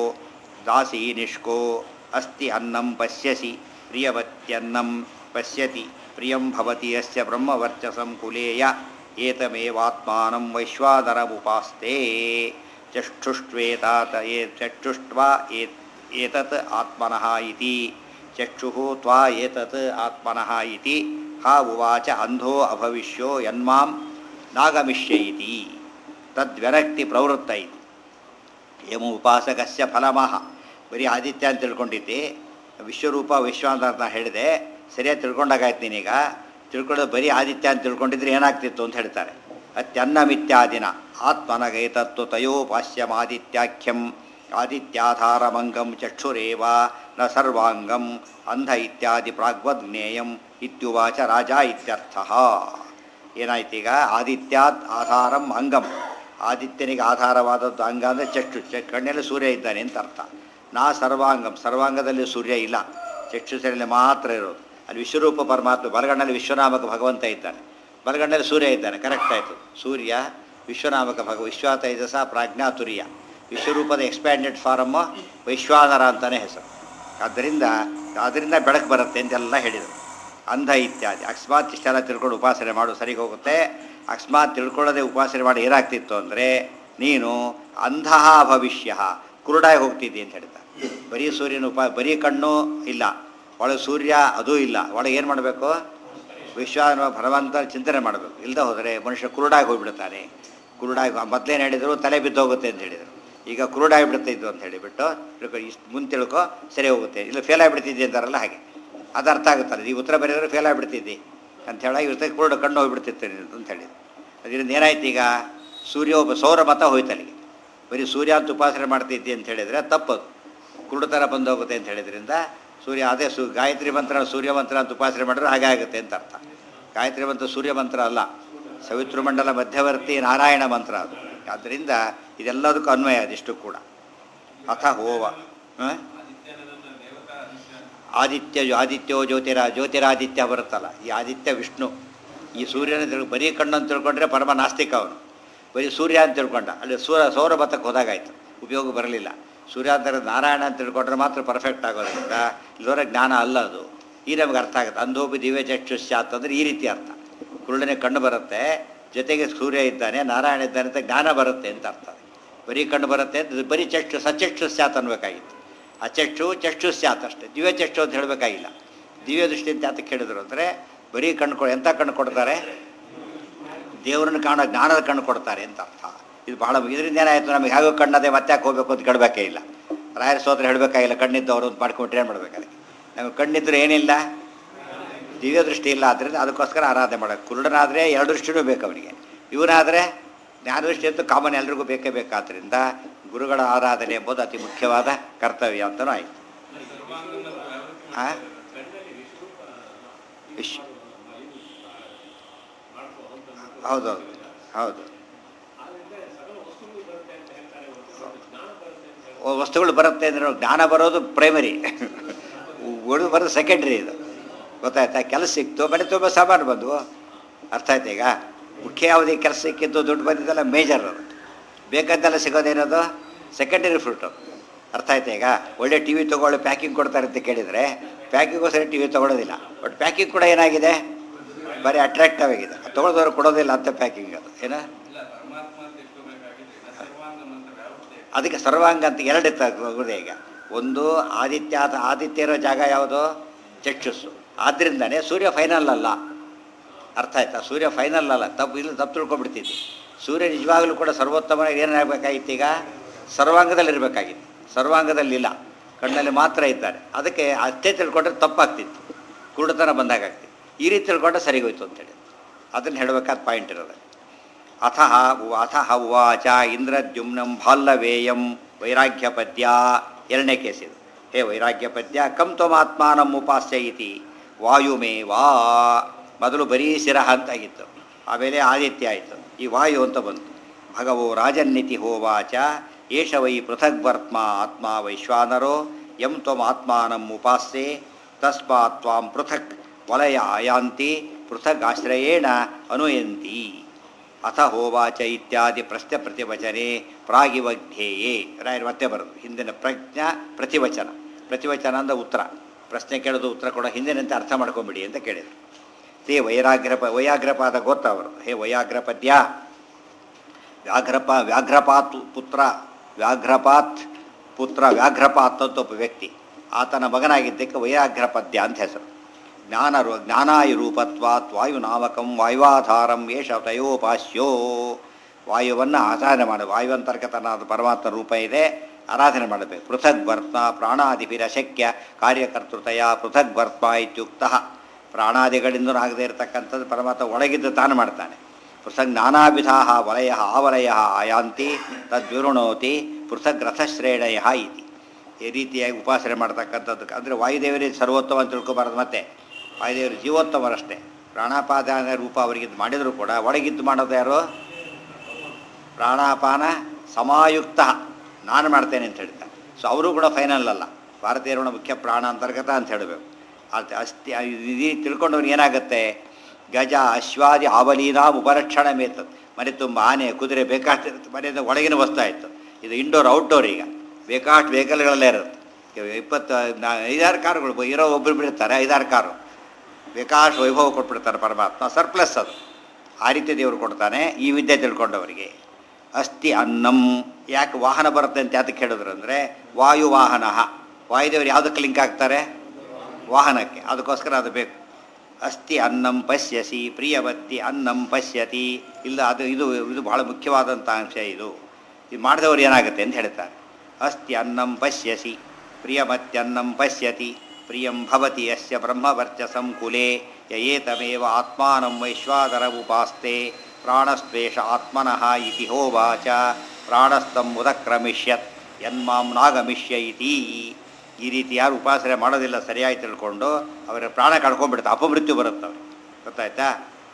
ದಾಸಿ ನಿಷ್ಕೋ ಅಸ್ತಿ ಅನ್ನಂ ಪಶ್ಯಸಿ ಪ್ರಿಯವತ್ಯನ್ನಂ ಪಶ್ಯತಿ ಪ್ರಿಯಂ ಭವತಿ ಯಸ್ಯ ಬ್ರಹ್ಮವರ್ಚಸಂ ಕುಲೇಯ ಏತಮೇವಾತ್ಮಾನಂ ವೈಶ್ವಾನರಮುಪಾಸ್ತೆ ಚಕ್ಷುಷ್ಟ್ವೇತಾತ ಏ ಚಕ್ಷುಷ್ಟ್ವಾ ಏತ್ ಏತತ್ ಆತ್ಮನಃ ಇತಿ ಚಕ್ಷುಃ ತ್ವಾ ಏತತ್ ಆತ್ಮನಃ ಇತಿ ಹಾ ಉವಾಚ ಅಂಧೋ ಅಭವಿಷ್ಯೋ ಯನ್ಮಾಂ ನಾಗಮಿಷ್ಯ ಇತಿ ತದ್ವ್ಯನಕ್ತಿ ಪ್ರವೃತ್ತ ಇತಿ ಯಮ ಉಪಾಸಕಸ್ಯ ಫಲಮಃ ಬರೀ ಆದಿತ್ಯ ಅಂತ ತಿಳ್ಕೊಂಡಿದ್ದೆ ವಿಶ್ವರೂಪ ವಿಶ್ವಾಂತ ಅಂತ ಹೇಳಿದೆ ಸರಿಯಾಗಿ ತಿಳ್ಕೊಂಡಾಗಾಯ್ತು ನೀನೀಗ ತಿಳ್ಕೊಳ್ಳೋದು ಬರೀ ಆದಿತ್ಯ ಅಂತ ತಿಳ್ಕೊಂಡಿದ್ರೆ ಏನಾಗ್ತಿತ್ತು ಅಂತ ಹೇಳ್ತಾರೆ ಅತ್ಯನ್ನಮಿತ್ಯಾದಿನ ಆತ್ಮನಗೈತತ್ವ ತಯೋಪಾಸ್ಯಮಾದಿತ್ಯಾಖ್ಯಂ ಆದಿತ್ಯಾಧಾರಮಂಗಂ ಚಕ್ಷುರೇವ ನ ಸರ್ವಾಂಗಂ ಅಂಧ ಇತ್ಯಾದಿ ಪ್ರಾಗ್ವಜ್ಞೇಯಂ ಇತ್ಯುವಾಚ ರಾಜ ಇತ್ಯರ್ಥ ಏನಾಯ್ತೀಗ ಆದಿತ್ಯಾತ್ ಆಧಾರಂ ಅಂಗಂ ಆದಿತ್ಯನಿಗೆ ಆಧಾರವಾದದ್ದು ಅಂಗ ಅಂದರೆ ಚಕ್ಷು ಚ ಕಣ್ಣಲ್ಲಿ ಸೂರ್ಯ ಇದ್ದಾನೆ ಅಂತ ಅರ್ಥ ನಾ ಸರ್ವಾಂಗಂ ಸರ್ವಾಂಗದಲ್ಲಿ ಸೂರ್ಯ ಇಲ್ಲ ಚಕ್ಷುಸರಲ್ಲಿ ಮಾತ್ರ ಇರೋದು ಅಲ್ಲಿ ವಿಶ್ವರೂಪ ಪರಮಾತ್ಮ ಬಲಗಣ್ಣಲ್ಲಿ ವಿಶ್ವನಾಮಕ ಭಗವಂತ ಇದ್ದಾನೆ ಬಲಗಣ್ಣಲ್ಲಿ ಸೂರ್ಯ ಇದ್ದಾನೆ ಕರೆಕ್ಟ್ ಆಯಿತು ಸೂರ್ಯ ವಿಶ್ವನಾಮಕ ಭಗ ವಿಶ್ವ ತೈಜಸ ಪ್ರಾಜ್ಞಾತುರ್ಯ ವಿಶ್ವರೂಪದ ಎಕ್ಸ್ಪ್ಯಾಂಡೆಡ್ ಫಾರಮ್ಮು ವೈಶ್ವಾನರ ಅಂತಲೇ ಹೆಸರು ಆದ್ದರಿಂದ ಅದರಿಂದ ಬೆಳಕು ಬರುತ್ತೆ ಅಂತೆಲ್ಲ ಹೇಳಿದರು ಅಂಧ ಇತ್ಯಾದಿ ಅಕಸ್ಮಾತ್ ಇಷ್ಟೆಲ್ಲ ತಿಳ್ಕೊಂಡು ಉಪಾಸನೆ ಮಾಡು ಸರಿಗೆ ಹೋಗುತ್ತೆ ಅಕಸ್ಮಾತ್ ತಿಳ್ಕೊಳ್ಳೋದೇ ಉಪಾಸನೆ ಮಾಡಿ ಏನಾಗ್ತಿತ್ತು ಅಂದರೆ ನೀನು ಅಂಧ ಭವಿಷ್ಯ ಕುರುಡಾಗಿ ಹೋಗ್ತಿದ್ದಿ ಅಂತ ಹೇಳ್ತಾರೆ ಬರೀ ಸೂರ್ಯನ ಉಪ ಬರೀ ಕಣ್ಣು ಇಲ್ಲ ಒಳಗೆ ಸೂರ್ಯ ಅದೂ ಇಲ್ಲ ಒಳಗೆ ಏನು ಮಾಡಬೇಕು ವಿಶ್ವ ಭಗವಂತ ಚಿಂತನೆ ಮಾಡಬೇಕು ಇಲ್ಲದೆ ಹೋದರೆ ಮನುಷ್ಯ ಕುರುಡಾಗಿ ಹೋಗ್ಬಿಡ್ತಾನೆ ಕುರುಡಾಗಿ ಮೊದಲೇನು ಹೇಳಿದರು ತಲೆ ಬಿದ್ದೋಗುತ್ತೆ ಅಂತ ಹೇಳಿದರು ಈಗ ಕುರುಡಾಗಿ ಬಿಡ್ತಿದ್ದು ಅಂತ ಹೇಳಿಬಿಟ್ಟು ತಿಳ್ಕೊ ಇಷ್ಟು ಮುಂದೆ ತಿಳ್ಕೊ ಸರಿ ಹೋಗುತ್ತೆ ಇಲ್ಲ ಫೇಲ್ ಆಗಿಬಿಡ್ತಿದ್ದೆ ಅಂತಾರಲ್ಲ ಹಾಗೆ ಅದು ಅರ್ಥ ಆಗುತ್ತಲ್ಲ ಈ ಉತ್ತರ ಬರೆದ್ರೆ ಫೇಲ್ ಆಗಿಬಿಡ್ತಿದ್ದಿ ಅಂತ ಹೇಳಾಗಿ ಇರುತ್ತೆ ಕುರುಡು ಕಣ್ಣು ಹೋಗ್ಬಿಡ್ತಿತ್ತು ಅಂತ ಹೇಳಿದ್ರು ಅದರಿಂದ ಏನಾಯ್ತು ಈಗ ಸೂರ್ಯ ಒಬ್ಬ ಸೌರ ಮತ ಹೋಯ್ತು ಅಲ್ಲಿಗೆ ಬರೀ ಸೂರ್ಯ ಅಂತ ಉಪಾಸನೆ ಮಾಡ್ತಿದ್ದಿ ಅಂತ ಹೇಳಿದರೆ ತಪ್ಪದು ಕುರುಡು ಥರ ಬಂದೋಗುತ್ತೆ ಅಂತ ಹೇಳಿದ್ರಿಂದ ಸೂರ್ಯ ಅದೇ ಸು ಗಾಯತ್ರಿ ಮಂತ್ರ ಸೂರ್ಯ ಮಂತ್ರ ಅಂತ ಉಪಾಸನೆ ಮಾಡಿದ್ರೆ ಹಾಗೆ ಆಗುತ್ತೆ ಅಂತ ಅರ್ಥ ಗಾಯತ್ರಿ ಮಂತ್ರ ಸೂರ್ಯ ಮಂತ್ರ ಅಲ್ಲ ಸವಿತೃಮಂಡಲ ಮಧ್ಯವರ್ತಿ ನಾರಾಯಣ ಮಂತ್ರ ಅದು ಆದ್ದರಿಂದ ಇದೆಲ್ಲದಕ್ಕೂ ಅನ್ವಯ ಅದಿಷ್ಟು ಕೂಡ ಅಥ ಹೋವ ಹ? ಆದಿತ್ಯ ಆದಿತ್ಯೋ ಜ್ಯೋತಿರ ಜ್ಯೋತಿರಾದಿತ್ಯ ಬರುತ್ತಲ್ಲ ಈ ಆದಿತ್ಯ ವಿಷ್ಣು ಈ ಸೂರ್ಯನ ತಿಳ್ಕೊ ಬರೀ ಕಣ್ಣು ಅಂತ ತಿಳ್ಕೊಂಡ್ರೆ ಪರಮ ನಾಸ್ತಿಕ ಅವನು ಬರೀ ಸೂರ್ಯ ಅಂತ ತಿಳ್ಕೊಂಡ ಅಲ್ಲಿ ಸೂರ ಸೌರ ಬತ್ತಕ್ಕೆ ಹೋದಾಗಾಯ್ತು ಉಪಯೋಗ ಬರಲಿಲ್ಲ ಸೂರ್ಯ ಅಂತ ನಾರಾಯಣ ಅಂತ ತಿಳ್ಕೊಂಡ್ರೆ ಮಾತ್ರ ಪರ್ಫೆಕ್ಟ್ ಆಗೋದ್ರಿಂದ ಇಲ್ಲವರ ಜ್ಞಾನ ಅಲ್ಲ ಅದು ಈ ನಮಗೆ ಅರ್ಥ ಆಗುತ್ತೆ ಅಂಧೋಪಿ ದಿವ್ಯ ಚಕ್ಷುಷ್ಯಾತ್ ಅಂದರೆ ಈ ರೀತಿ ಅರ್ಥ ಕುರುಡನೆ ಕಣ್ಣು ಬರುತ್ತೆ ಜೊತೆಗೆ ಸೂರ್ಯ ಇದ್ದಾನೆ ನಾರಾಯಣ ಇದ್ದಾನೆ ಅಂತ ಜ್ಞಾನ ಬರುತ್ತೆ ಅಂತ ಅರ್ಥ ಬರೀ ಕಣ್ಣು ಬರುತ್ತೆ ಅಂತ ಇದು ಬರೀ ಚಕ್ಷು ಸಚಕ್ಷುಷ್ಯಾತ್ ಅನ್ಬೇಕಾಗಿತ್ತು ಅಚಕ್ಷು ಚಕ್ಷುಷ್ಯಾತ್ ಅಷ್ಟೇ ದಿವ್ಯ ಚಕ್ಷು ಅಂತ ಹೇಳಬೇಕಾಗಿಲ್ಲ ದಿವ್ಯ ದೃಷ್ಟಿ ಅಂತ ಯಾತಕ್ಕೆ ಹೇಳಿದ್ರು ಅಂದರೆ ಬರೀ ಕಣ್ಣು ಕೊಡ ಎಂಥ ಕಣ್ಣು ಕೊಡ್ತಾರೆ ದೇವರನ್ನು ಕಾಣೋ ಜ್ಞಾನದ ಕಣ್ಣು ಕೊಡ್ತಾರೆ ಅಂತ ಅರ್ಥ ಇದು ಬಹಳ ಇದರಿಂದ ಏನಾಯಿತು ನಮಗೆ ಹೇಗೋ ಕಣ್ಣದೆ ಮತ್ತೆ ಯಾಕೆ ಹೋಗ್ಬೇಕು ಅಂತ ಕೇಳಬೇಕೇ ಇಲ್ಲ ರಾಯರ ಸೋತ್ರ ಹೇಳಬೇಕಾಗಿಲ್ಲ ಕಣ್ಣಿದ್ದವರು ಅಂತ ಮಾಡ್ಕೊಂಡ್ರೆ ಏನು ಮಾಡ್ಬೇಕಾದ್ರೆ ನಮಗೆ ಕಣ್ಣಿದ್ರೆ ಏನಿಲ್ಲ ದಿವ್ಯ ದೃಷ್ಟಿ ಇಲ್ಲ ಆದ್ದರಿಂದ ಅದಕ್ಕೋಸ್ಕರ ಆರಾಧನೆ ಮಾಡೋದು ಕುರುಡನಾದರೆ ಎರಡು ದೃಷ್ಟಿನೂ ಬೇಕು ಅವನಿಗೆ ಇವನಾದರೆ ಜ್ಞಾನದೃಷ್ಟಿ ಅಂತೂ ಕಾಮನ್ ಎಲ್ರಿಗೂ ಬೇಕೇ ಬೇಕಾದ್ದರಿಂದ ಗುರುಗಳ ಆರಾಧನೆ ಎಂಬುದು ಅತಿ ಮುಖ್ಯವಾದ ಕರ್ತವ್ಯ ಅಂತಲೂ ಆಯಿತು ಹಾಂ ವಿಶ್ ಹೌದೌದು ಹೌದು ಓ, ವಸ್ತುಗಳು ಬರುತ್ತೆ ಅಂದರೆ ಜ್ಞಾನ ಬರೋದು ಪ್ರೈಮರಿ ಉಳಿದು ಬರೋದು ಸೆಕೆಂಡ್ರಿ ಇದು ಗೊತ್ತಾಯ್ತಾ ಕೆಲಸ ಸಿಕ್ತು ಮನೆ ತುಂಬ ಸಾಮಾನು ಬಂದವು ಅರ್ಥ ಆಯ್ತು ಈಗ ಮುಖ್ಯ ಯಾವುದೇ ಕೆಲಸ ಸಿಕ್ಕಿದ್ದು ದುಡ್ಡು ಬಂದಿದ್ದಲ್ಲ ಮೇಜರ್ ಅದು ಬೇಕಾದ್ದೆಲ್ಲ ಸಿಗೋದೇನದು ಸೆಕೆಂಡರಿ ಫ್ರೂಟು ಅರ್ಥ ಆಯ್ತಾ ಈಗ ಒಳ್ಳೆ ಟಿ ವಿ ತೊಗೊಳ್ಳಿ ಪ್ಯಾಕಿಂಗ್ ಕೊಡ್ತಾರೆ ಅಂತ ಕೇಳಿದರೆ ಪ್ಯಾಕಿಂಗೋಸ್ಕರ ಟಿ ವಿ ತೊಗೊಳೋದಿಲ್ಲ ಬಟ್ ಪ್ಯಾಕಿಂಗ್ ಕೂಡ ಏನಾಗಿದೆ ಬರೀ ಅಟ್ರಾಕ್ಟಿವ್ ಆಗಿದೆ ತೊಗೊಳೋದವ್ರು ಕೊಡೋದಿಲ್ಲ ಅಂತ ಪ್ಯಾಕಿಂಗ್ ಅದು ಏನ ಅದಕ್ಕೆ ಸರ್ವಾಂಗ ಅಂತ ಎರಡು ಇದೆ ಈಗ ಒಂದು ಆದಿತ್ಯ ಆದಿತ್ಯ ಇರೋ ಜಾಗ ಯಾವುದು ಚಕ್ಷುಸ್ಸು ಆದ್ದರಿಂದನೇ ಸೂರ್ಯ ಫೈನಲ್ ಅಲ್ಲ ಅರ್ಥ ಆಯ್ತಾ ಸೂರ್ಯ ಫೈನಲ್ ಅಲ್ಲ ತಪ್ಪು ಇಲ್ಲ ತಪ್ಪು ತಿಳ್ಕೊಬಿಡ್ತಿದ್ದಿ ಸೂರ್ಯ ನಿಜವಾಗಲೂ ಕೂಡ ಸರ್ವೋತ್ತಮ ಏನಾಗಬೇಕಾಗಿತ್ತು ಈಗ ಸರ್ವಾಂಗದಲ್ಲಿ ಇರಬೇಕಾಗಿತ್ತು ಸರ್ವಾಂಗದಲ್ಲಿಲ್ಲ ಕಣ್ಣಲ್ಲಿ ಮಾತ್ರ ಇದ್ದಾರೆ ಅದಕ್ಕೆ ಅಷ್ಟೇ ತಿಳ್ಕೊಂಡ್ರೆ ತಪ್ಪಾಗ್ತಿತ್ತು ಕುರುಡತನ ಬಂದಾಗ್ತಿತ್ತು ಈ ರೀತಿ ತಿಳ್ಕೊಂಡ್ರೆ ಸರಿಗೋಯ್ತು ಅಂತೇಳಿ ಅದನ್ನು ಹೇಳಬೇಕಾದ ಪಾಯಿಂಟ್ ಇರೋದು ಅಥ ಅಥ ಉವಾಚ ಇಂದ್ರದ್ಯುಮ್ನಂ ಭಾಲ್ಲವೇಯಂ ವೈರಾಗ್ಯ ಪದ್ಯ ಎರಡನೇ ಕೇಸ್ ಇದು ಹೇ ವೈರಾಗ್ಯ ಪದ್ಯ ಕಂ ತ್ವಮಾತ್ಮಾನಂ ಉಪಾಸ್ಯ ಇತಿ ವಾಯುಮೇ ವಾ ಮೊದಲು ಬರೀ ಶಿರಹ ಅಂತಾಗಿತ್ತು ಆಮೇಲೆ ಆದಿತ್ಯ ಆಯಿತು ಈ ವಾಯು ಅಂತ ಬಂತು ಭಗವೋ ರಾಜನ್ನಿತಿ ಹೋವಾಚ ಏಷ ವೈ ಪೃಥಗ್ವರ್ತ್ಮ ಆತ್ಮ ವೈಶ್ವಾನರೋ ಯಂ ತ್ವಮಾತ್ಮಾನಂ ಉಪಾಸ್ಯೆ ತಸ್ಮಾತ್ ತ್ವಾಂ ಪೃಥಕ್ ವಲಯ ಆಯಾಂತಿ ಪೃಥಗ್ ಆಶ್ರಯೇಣ ಅನುಯಂತಿ ಅಥ ಹೋವಾಚ ಇತ್ಯಾದಿ ಪ್ರಶ್ನೆ ಪ್ರತಿವಚನೆ ಪ್ರಾಗಿವಧ್ಯೇಯೇ ರಾಯರು ಮತ್ತೆ ಬರೋದು ಹಿಂದಿನ ಪ್ರಜ್ಞಾ ಪ್ರತಿವಚನ ಪ್ರತಿವಚನ ಅಂದ್ರೆ ಉತ್ತರ ಪ್ರಶ್ನೆ ಕೇಳೋದು ಉತ್ತರ ಕೊಡೋ ಹಿಂದಿನಂತೆ ಅರ್ಥ ಮಾಡ್ಕೊಂಬಿಡಿ ಅಂತ ಕೇಳಿದರು ತೇ ವೈರಾಗ್ರಪ ವೈಯಾಗ್ರಪಾದ ಗೊತ್ತ ಅವರು ಹೇ ವೈಯಾಗ್ರಪದ್ಯ ವ್ಯಾಘ್ರಪ ವ್ಯಾಘ್ರಪಾತ್ ಪುತ್ರ ವ್ಯಾಘ್ರಪಾತ್ ಪುತ್ರ ವ್ಯಾಘ್ರಪಾತ್ ಅಂತ ಒಬ್ಬ ವ್ಯಕ್ತಿ ಆತನ ಮಗನಾಗಿದ್ದಕ್ಕೆ ವೈಯಾಘ್ರಪದ್ಯ ಅಂತ ಹೆಸರು ಜ್ಞಾನ ರೂ ಜ್ಞಾನಾಯು ರೂಪತ್ವಾತ್ ವಾಯುನಾಮಕಂ ವಾಯುವಾಧಾರಂ ಏಷ ತಯೋಪಾಸ್ಯೋ ವಾಯುವನ್ನು ಆರಾಧನೆ ಮಾಡ ವಾಯುವಂತರ್ಗತನಾದ ಪರಮಾತ್ಮ ರೂಪ ಇದೆ ಆರಾಧನೆ ಮಾಡಬೇಕು ಪೃಥಗ್ ವರ್ತ್ಮ ಪ್ರಾಣಾದಿಭಿರ ಶಕ್ಯ ಕಾರ್ಯಕರ್ತೃತೆಯ ಪೃಥಗ್ ವರ್ತ್ಮ ಇತ್ಯುಕ್ತ ಪ್ರಾಣಾದಿಗಳಿಂದ ಆಗದೇ ಇರತಕ್ಕಂಥದ್ದು ಪರಮಾತ್ಮ ಒಳಗಿದ್ದು ತಾನು ಮಾಡ್ತಾನೆ ಪೃಥಗ್ ನಾನಾವಿಧಾ ವಲಯ ಆವಲಯ ಆಯಾಂತಿ ತದ್ವಿರುಣೋತಿ ಪೃಥಗ್ ರಥಶ್ರೇಣಯ ಇತಿ ಈ ರೀತಿಯಾಗಿ ಉಪಾಸನೆ ಮಾಡ್ತಕ್ಕಂಥದ್ದು ಅಂದರೆ ವಾಯುದೇವರೇ ಸರ್ವೋತ್ತಮ ಅಂತ ತಿಳ್ಕೊಬಾರ್ದು ಮತ್ತೆ ವಾಯುದೇವರು ಜೀವೋತ್ತಮರಷ್ಟೇ ಪ್ರಾಣಾಪಾದಾನ ರೂಪ ಅವರಿಗೆ ಮಾಡಿದರೂ ಕೂಡ ಒಳಗಿದ್ದು ಮಾಡೋದು ಯಾರು ಪ್ರಾಣಾಪಾನ ಸಮಾಯುಕ್ತ ನಾನು ಮಾಡ್ತೇನೆ ಅಂತ ಹೇಳ್ತಾರೆ ಸೊ ಅವರು ಕೂಡ ಫೈನಲ್ ಅಲ್ಲ ಭಾರತೀಯರ ಮುಖ್ಯ ಪ್ರಾಣ ಅಂತರ್ಗತ ಅಂತ ಹೇಳಬೇಕು ಅದು ಅಸ್ತಿ ಇದು ತಿಳ್ಕೊಂಡವ್ರಿಗೆ ಏನಾಗುತ್ತೆ ಗಜ ಅಶ್ವಾದಿ ಆವಲೀನಾ ಉಪರಕ್ಷಣ ಮೇತದ್ ಮನೆ ತುಂಬ ಆನೆ ಕುದುರೆ ಬೇಕಾಷ್ಟಿರುತ್ತೆ ಮನೆಯಿಂದ ಒಳಗಿನ ವಸ್ತು ಆಯಿತು ಇದು ಇಂಡೋರ್ ಔಟ್ಡೋರ್ ಈಗ ಬೇಕಾಷ್ಟು ವೆಹಿಕಲ್ಗಳಲ್ಲೇ ಇರುತ್ತೆ ಇವಾಗ ಇಪ್ಪತ್ತು ನಾ- ಐದಾರು ಕಾರುಗಳು ಇರೋ ಒಬ್ಬರು ಬಿಡ್ತಾರೆ ಐದಾರು ಕಾರು ಬೇಕಾಷ್ಟು ವೈಭವ ಕೊಟ್ಬಿಡ್ತಾರೆ ಪರಮಾತ್ಮ ಸರ್ಪ್ಲಸ್ ಅದು ಆ ರೀತಿ ದೇವರು ಕೊಡ್ತಾನೆ ಈ ವಿದ್ಯೆ ತಿಳ್ಕೊಂಡವರಿಗೆ ಅಸ್ತಿ ಅನ್ನಂ ಯಾಕೆ ವಾಹನ ಬರುತ್ತೆ ಅಂತ ಯಾತಕ್ಕೆ ಹೇಳಿದ್ರು ಅಂದರೆ ವಾಯು ವಾಹನ ವಾಯುದೇವರು ಯಾವುದಕ್ಕೆ ಲಿಂಕ್ ಆಗ್ತಾರೆ ವಾಹನಕ್ಕೆ ಅದಕ್ಕೋಸ್ಕರ ಅದು ಬೇಕು ಅಸ್ತಿ ಅನ್ನಂ ಪಶ್ಯಸಿ ಪ್ರಿಯವತ್ತಿ ಅನ್ನಂ ಪಶ್ಯತಿ ಇಲ್ಲ ಅದು ಇದು ಇದು ಬಹಳ ಮುಖ್ಯವಾದಂಥ ಅಂಶ ಇದು ಇದು ಮಾಡಿದವರು ಏನಾಗುತ್ತೆ ಅಂತ ಹೇಳ್ತಾರೆ ಅಸ್ತಿ ಅನ್ನಂ ಪಶ್ಯಸಿ ಪ್ರಿಯಮತ್ಯನ್ನಂ ಪಶ್ಯತಿ ಪ್ರಿಯಂ ಭವತಿ ಯಸ್ಯ ಬ್ರಹ್ಮವರ್ಚಸಂ ಕುಲೆ ಯಯೇತಮೇವ ಆತ್ಮಾನಂ ವೈಶ್ವಾದರ ಉಪಾಸ್ತೆ ಪ್ರಾಣಸ್ತ್ವೇಷ ಆತ್ಮನಃ ಇತಿ ಹೋವಾಚ ಪ್ರಾಣಸ್ತಂ ಉದಕ್ರಮಿಷ್ಯತ್ ಯನ್ಮಾಂ ನಾಗಮಿಷ್ಯ ಇತಿ ಈ ರೀತಿ ಯಾರು ಉಪಾಸನೆ ಮಾಡೋದಿಲ್ಲ ಸರಿಯಾಗಿ ತಿಳ್ಕೊಂಡು ಅವರ ಪ್ರಾಣ ಕಳ್ಕೊಂಡ್ಬಿಡುತ್ತೆ ಅಪಮೃತ್ಯು ಬರುತ್ತೆ ಅವ್ರಿಗೆ ಗೊತ್ತಾಯ್ತಾ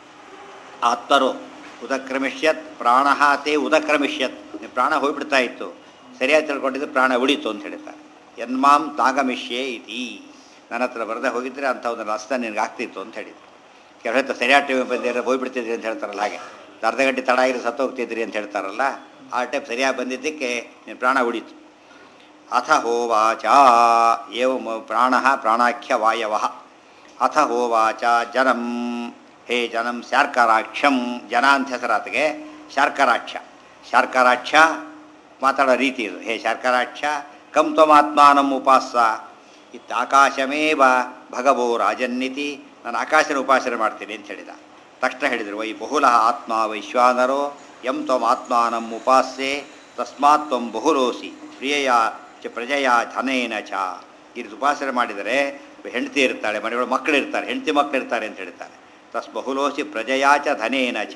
ಆತ್ಮರು ಉದಕ್ರಮಿಷ್ಯತ್ ಪ್ರಾಣ ತೇ ಉದಕ್ರಮಿಷ್ಯತ್ ನಿಮ್ಮ ಪ್ರಾಣ ಹೋಗ್ಬಿಡ್ತಾ ಇತ್ತು ಸರಿಯಾಗಿ ತಿಳ್ಕೊಂಡಿದ್ದು ಪ್ರಾಣ ಉಳಿತು ಅಂತ ಹೇಳ್ತಾರೆ ಯನ್ಮಾಂ ತಾಗಮಿಷ್ಯೆ ಇತಿ ನನ್ನ ಹತ್ರ ಬರದೆ ಹೋಗಿದ್ರೆ ಅಂಥ ಒಂದು ನಷ್ಟ ನಿನಗೆ ಆಗ್ತಿತ್ತು ಅಂತ ಹೇಳಿದ್ರು ಕೆಲವು ಹೇಳ್ತಾರೆ ಸರಿಯಾದ ಟೈಮ್ ಬಂದಿದ್ರೆ ಹೋಗ್ಬಿಡ್ತಿದ್ರಿ ಅಂತ ಹೇಳ್ತಾರಲ್ಲ ಹಾಗೆ ಅರ್ಧ ಗಂಟೆ ತಡ ಆಗಿರೋ ಸತ್ತು ಹೋಗ್ತಿದ್ರಿ ಅಂತ ಹೇಳ್ತಾರಲ್ಲ ಆ ಟೈಮ್ ಸರಿಯಾಗಿ ಬಂದಿದ್ದಕ್ಕೆ ನಿನ್ನ ಪ್ರಾಣ ಉಳಿತು ಅಥ ಹೋವಾಚ ಏವ ಪ್ರಾಣ ಪ್ರಾಣಾಖ್ಯ ವಾಯವ ಅಥ ಹೋವಾಚ ಜನಂ ಹೇ ಜನಂ ಶಾರ್ಕರಾಕ್ಷಂ ಜನ ಅಂತ ಹೆಸರಾತಗೆ ಶಾರ್ಕರಾಕ್ಷ ಶಾರ್ಕರಾಕ್ಷ ಮಾತಾಡೋ ರೀತಿ ಇದು ಹೇ ಶಾರ್ಕರಾಕ್ಷ ಕಂ ತ್ವಮಾತ್ಮಾನಂ ಉಪಾಸ ಇತ್ತು ಆಕಾಶಮೇವ ಭಗವೋ ರಾಜನ್ನಿತಿ ನಾನು ಆಕಾಶನ ಉಪಾಸನೆ ಮಾಡ್ತೀನಿ ಅಂತ ಹೇಳಿದ ತಕ್ಷಣ ಹೇಳಿದರು ವೈ ಬಹುಲ ಆತ್ಮ ವೈಶ್ವಾನರೋ ಯಂ ತ್ವಮಾತ್ಮಾನಂ ಉಪಾಸ್ಯೆ ತಸ್ಮಾತ್ ತ್ವಂ ಬಹುರೋಸಿ ಪ್ರಿಯಯ ಚ ಪ್ರಜೆಯ ಧನೇನ ಚ ಈ ರೀತಿ ಉಪಾಸನೆ ಮಾಡಿದರೆ ಹೆಂಡತಿ ಇರ್ತಾಳೆ ಮನೆಗಳು ಮಕ್ಕಳು ಇರ್ತಾರೆ ಹೆಂಡತಿ ಮಕ್ಕಳು ಇರ್ತಾರೆ ಅಂತ ಹೇಳ್ತಾರೆ ತಸ್ ಬಹುಲೋಸಿ ಪ್ರಜೆಯಾ ಚ ಧನೇನ ಚ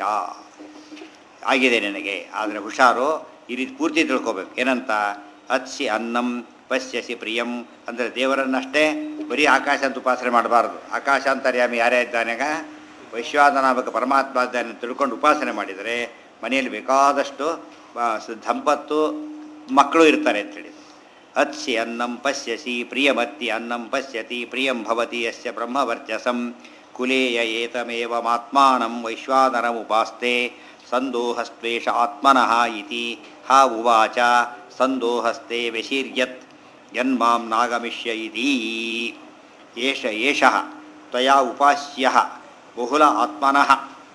ಆಗಿದೆ ನಿನಗೆ ಆದರೆ ಹುಷಾರು ಈ ರೀತಿ ಪೂರ್ತಿ ತಿಳ್ಕೊಬೇಕು ಏನಂತ ಅತ್ಸಿ ಅನ್ನಂ ಪಶ್ಯಸಿ ಪ್ರಿಯಂ ಅಂದರೆ ದೇವರನ್ನಷ್ಟೇ ಬರೀ ಆಕಾಶ ಅಂತ ಉಪಾಸನೆ ಮಾಡಬಾರ್ದು ಆಕಾಶ ಅಂತರ್ಯಾಮಿ ಯಾರೇ ಇದ್ದಾನೆಗ ವೈಶ್ವಾದನಾಮಕ ಪರಮಾತ್ಮ ಇದ್ದಾನೆ ಅಂತ ತಿಳ್ಕೊಂಡು ಉಪಾಸನೆ ಮಾಡಿದರೆ ಮನೆಯಲ್ಲಿ ಬೇಕಾದಷ್ಟು ಆ, ಸ- ದಂಪತ್ತು ಮಕ್ಕಳು ಇರ್ತಾರೆ ಅಂತೇಳಿ ಅತ್ಸಿ ಅನ್ನಂ ಪಶ್ಯಸಿ ಪ್ರಿಯಮತ್ತಿ ಅನ್ನಂ ಪಶ್ಯತಿ ಪ್ರಿಯಂ ಭವತಿ ಯಸ್ಯ ಬ್ರಹ್ಮವರ್ಚಸಂ ಕುಲೇಯ ಏತಮೇವಮಾತ್ಮಾನಂ ವೈಶ್ವಾನರಮುಪಾಸ್ತೆ ಸಂದೋಹಸ್ತ್ವೇಷ ಆತ್ಮನಃ ಇತಿ ಹಾ ಉವಾಚ ಸಂದೋಹಸ್ತೆ ವ್ಯಶೀರ್ಯತ್ ಯನ್ಮಾಂ ನಾಗಮಿಷ್ಯ ಇತಿ ಏಷ ಏಷಃ ತ್ವಯಾ ಉಪಾಸ್ಯಃ ಬಹುಲ ಆತ್ಮನಃ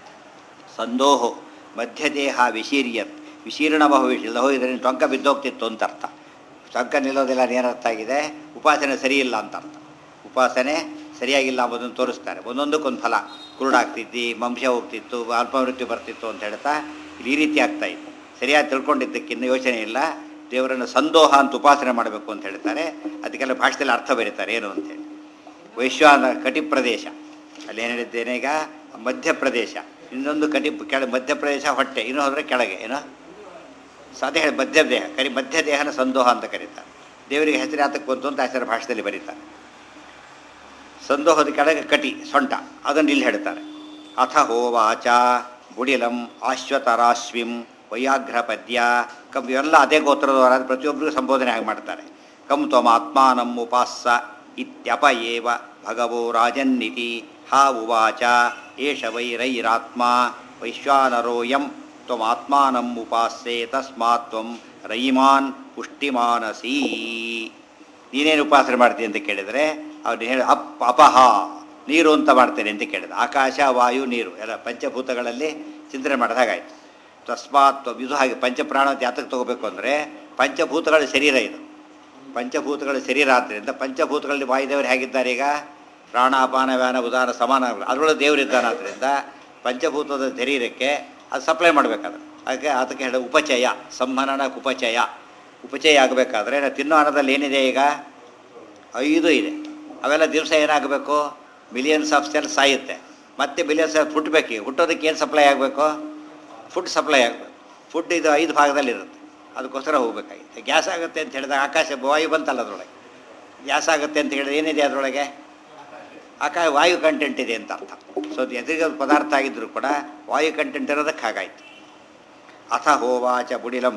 ಸಂದೋಹೋ ಮಧ್ಯದೇಹ ವಿಶೀರ್ಯತ್ ವಿಶೀರ್ಣ ಭವಿಷ್ಯದ ಹೋಗಿದ್ರೆ ಟೊಂಕ ಬಿದ್ದೋಗ್ತಿತ್ತು ಅಂತ ಅರ್ಥ ಟೊಂಕ ನಿಲ್ಲೋದಿಲ್ಲ ಏನರ್ಥ ಆಗಿದೆ ಉಪಾಸನೆ ಸರಿಯಿಲ್ಲ ಅಂತ ಅರ್ಥ ಉಪಾಸನೆ ಸರಿಯಾಗಿಲ್ಲ ಅಂಬುದನ್ನು ತೋರಿಸ್ತಾರೆ ಒಂದೊಂದಕ್ಕೊಂದು ಫಲ ಕುರುಡಾಗ್ತಿದ್ದಿ ವಂಶ ಹೋಗ್ತಿತ್ತು ಅಲ್ಪಮೃತ್ಯು ಬರ್ತಿತ್ತು ಅಂತ ಹೇಳ್ತಾ ಇಲ್ಲಿ ಈ ರೀತಿ ಆಗ್ತಾ ಇತ್ತು ಸರಿಯಾಗಿ ತಿಳ್ಕೊಂಡಿದ್ದಕ್ಕಿಂತ ಯೋಚನೆ ಇಲ್ಲ ದೇವರನ್ನು ಸಂದೋಹ ಅಂತ ಉಪಾಸನೆ ಮಾಡಬೇಕು ಅಂತ ಹೇಳ್ತಾರೆ ಅದಕ್ಕೆಲ್ಲ ಭಾಷೆಯಲ್ಲಿ ಅರ್ಥ ಬರೀತಾರೆ ಏನು ಅಂತೇಳಿ ವೈಶ್ವಾನ ಕಟಿ ಪ್ರದೇಶ ಅಲ್ಲಿ ಏನು ಹೇಳಿದ್ದೇನೆ ಈಗ ಮಧ್ಯಪ್ರದೇಶ ಇನ್ನೊಂದು ಕಟಿ ಕೆಳ ಮಧ್ಯಪ್ರದೇಶ ಹೊಟ್ಟೆ ಇನ್ನೂ ಹೋದರೆ ಕೆಳಗೆ ಏನೋ ಸಾಧ್ಯ ಹೇಳಿ ಮಧ್ಯ ದೇಹ ಕರಿ ಮಧ್ಯ ದೇಹನ ಸಂದೋಹ ಅಂತ ಕರೀತಾರೆ ದೇವರಿಗೆ ಹೆಸರು ಯಾತಕ್ಕೆ ಬಂತು ಅಂತ ಹೆಸರು ಭಾಷೆಯಲ್ಲಿ ಬರೀತಾರೆ ಸಂದೋಹದ ಕೆಳಗೆ ಕಟಿ ಸೊಂಟ ಅದನ್ನು ಇಲ್ಲಿ ಹೇಳ್ತಾರೆ ಅಥ ಹೋವಾಚ ಬುಡಿಲಂ ಆಶ್ವತರಾಶ್ವಿಂ ವೈಯಾಘ್ರ ಪದ್ಯ ಕಂ ಇವೆಲ್ಲ ಅದೇ ಗೋತ್ರದವರ ಪ್ರತಿಯೊಬ್ಬರಿಗೂ ಸಂಬೋಧನೆ ಆಗಿ ಮಾಡ್ತಾರೆ ಕಂ ತ್ವಮಾತ್ಮಾನಂ ಉಪಾಸ್ಸ ಇತ್ಯಪ ಏವ ಭಗವೋ ರಾಜನ್ನಿತಿ ಹಾ ಉವಾಚ ಏಷ ವೈರೈರಾತ್ಮ ವೈಶ್ವಾನರೋಯಂ ತ್ವಮಾತ್ಮಾನಂ ಉಪಾಸ್ಸೆ ತಸ್ಮಾತ್ ತ್ವಂ ರೈಮಾನ್ ಪುಷ್ಟಿಮಾನಸಿ ನೀನೇನು ಉಪಾಸನೆ ಮಾಡ್ತೀನಿ ಅಂತ ಕೇಳಿದರೆ ಅವ್ರು ಹೇಳಿ ಅಪ್ ಅಪಹ ನೀರು ಅಂತ ಮಾಡ್ತೇನೆ ಅಂತ ಕೇಳಿದ ಆಕಾಶ ವಾಯು ನೀರು ಎಲ್ಲ ಪಂಚಭೂತಗಳಲ್ಲಿ ಚಿಂತನೆ ಮಾಡಿದ ಹಾಗಾಯ್ತು ತಸ್ಮಾತ್ ಇದು ಹಾಗೆ ಪಂಚಪ್ರಾಣ ಜಾತಕ್ಕೆ ತಗೋಬೇಕು ಅಂದರೆ ಪಂಚಭೂತಗಳ ಶರೀರ ಇದು ಪಂಚಭೂತಗಳ ಶರೀರ ಆದ್ದರಿಂದ ಪಂಚಭೂತಗಳಲ್ಲಿ ವಾಯುದೇವರು ಹೇಗಿದ್ದಾರೆ ಈಗ ಪ್ರಾಣ ಅಪಾನ ವ್ಯಾನ ಉದಾನ ಸಮಾನ ಅದರೊಳಗೆ ದೇವರಿದ್ದಾನೆ ಆದ್ದರಿಂದ ಪಂಚಭೂತದ ಶರೀರಕ್ಕೆ ಅದು ಸಪ್ಲೈ ಮಾಡಬೇಕಾದ್ರೆ ಅದಕ್ಕೆ ಅದಕ್ಕೆ ಹೇಳ ಉಪಚಯ ಸಂಹನನ ಉಪಚಯ ಉಪಚಯ ಆಗಬೇಕಾದ್ರೆ ನಾವು ತಿನ್ನೋ ಅನ್ನದಲ್ಲಿ ಏನಿದೆ ಈಗ ಐದು ಇದೆ ಅವೆಲ್ಲ ದಿವಸ ಏನಾಗಬೇಕು ಮಿಲಿಯನ್ಸ್ ಆಫ್ ಸೆಲ್ಸ್ ಸಾಯುತ್ತೆ ಮತ್ತೆ ಮಿಲಿಯನ್ಸ್ ಆಫ್ ಹುಟ್ಟಬೇಕು ಈಗ ಹುಟ್ಟೋದಕ್ಕೆ ಏನು ಸಪ್ಲೈ ಆಗಬೇಕು ಫುಡ್ ಸಪ್ಲೈ ಆಗಬೇಕು ಫುಡ್ ಇದು ಐದು ಭಾಗದಲ್ಲಿರುತ್ತೆ ಅದಕ್ಕೋಸ್ಕರ ಹೋಗ್ಬೇಕಾಗಿತ್ತು ಗ್ಯಾಸ್ ಆಗುತ್ತೆ ಅಂತ ಹೇಳಿದಾಗ ಆಕಾಶ ವಾಯು ಬಂತಲ್ಲ ಅದರೊಳಗೆ ಗ್ಯಾಸ್ ಆಗುತ್ತೆ ಅಂತ ಹೇಳಿದ್ರೆ ಏನಿದೆ ಅದರೊಳಗೆ ಆಕಾಶ ವಾಯು ಕಂಟೆಂಟ್ ಇದೆ ಅಂತ ಅರ್ಥ ಸೊ ಅದು ಎದುರಿಗೆ ಪದಾರ್ಥ ಆಗಿದ್ದರೂ ಕೂಡ ವಾಯು ಕಂಟೆಂಟ್ ಇರೋದಕ್ಕೆ ಹಾಗಾಯಿತು ಅಥ ಹೋವಾಚ ಬುಡಿಲಂ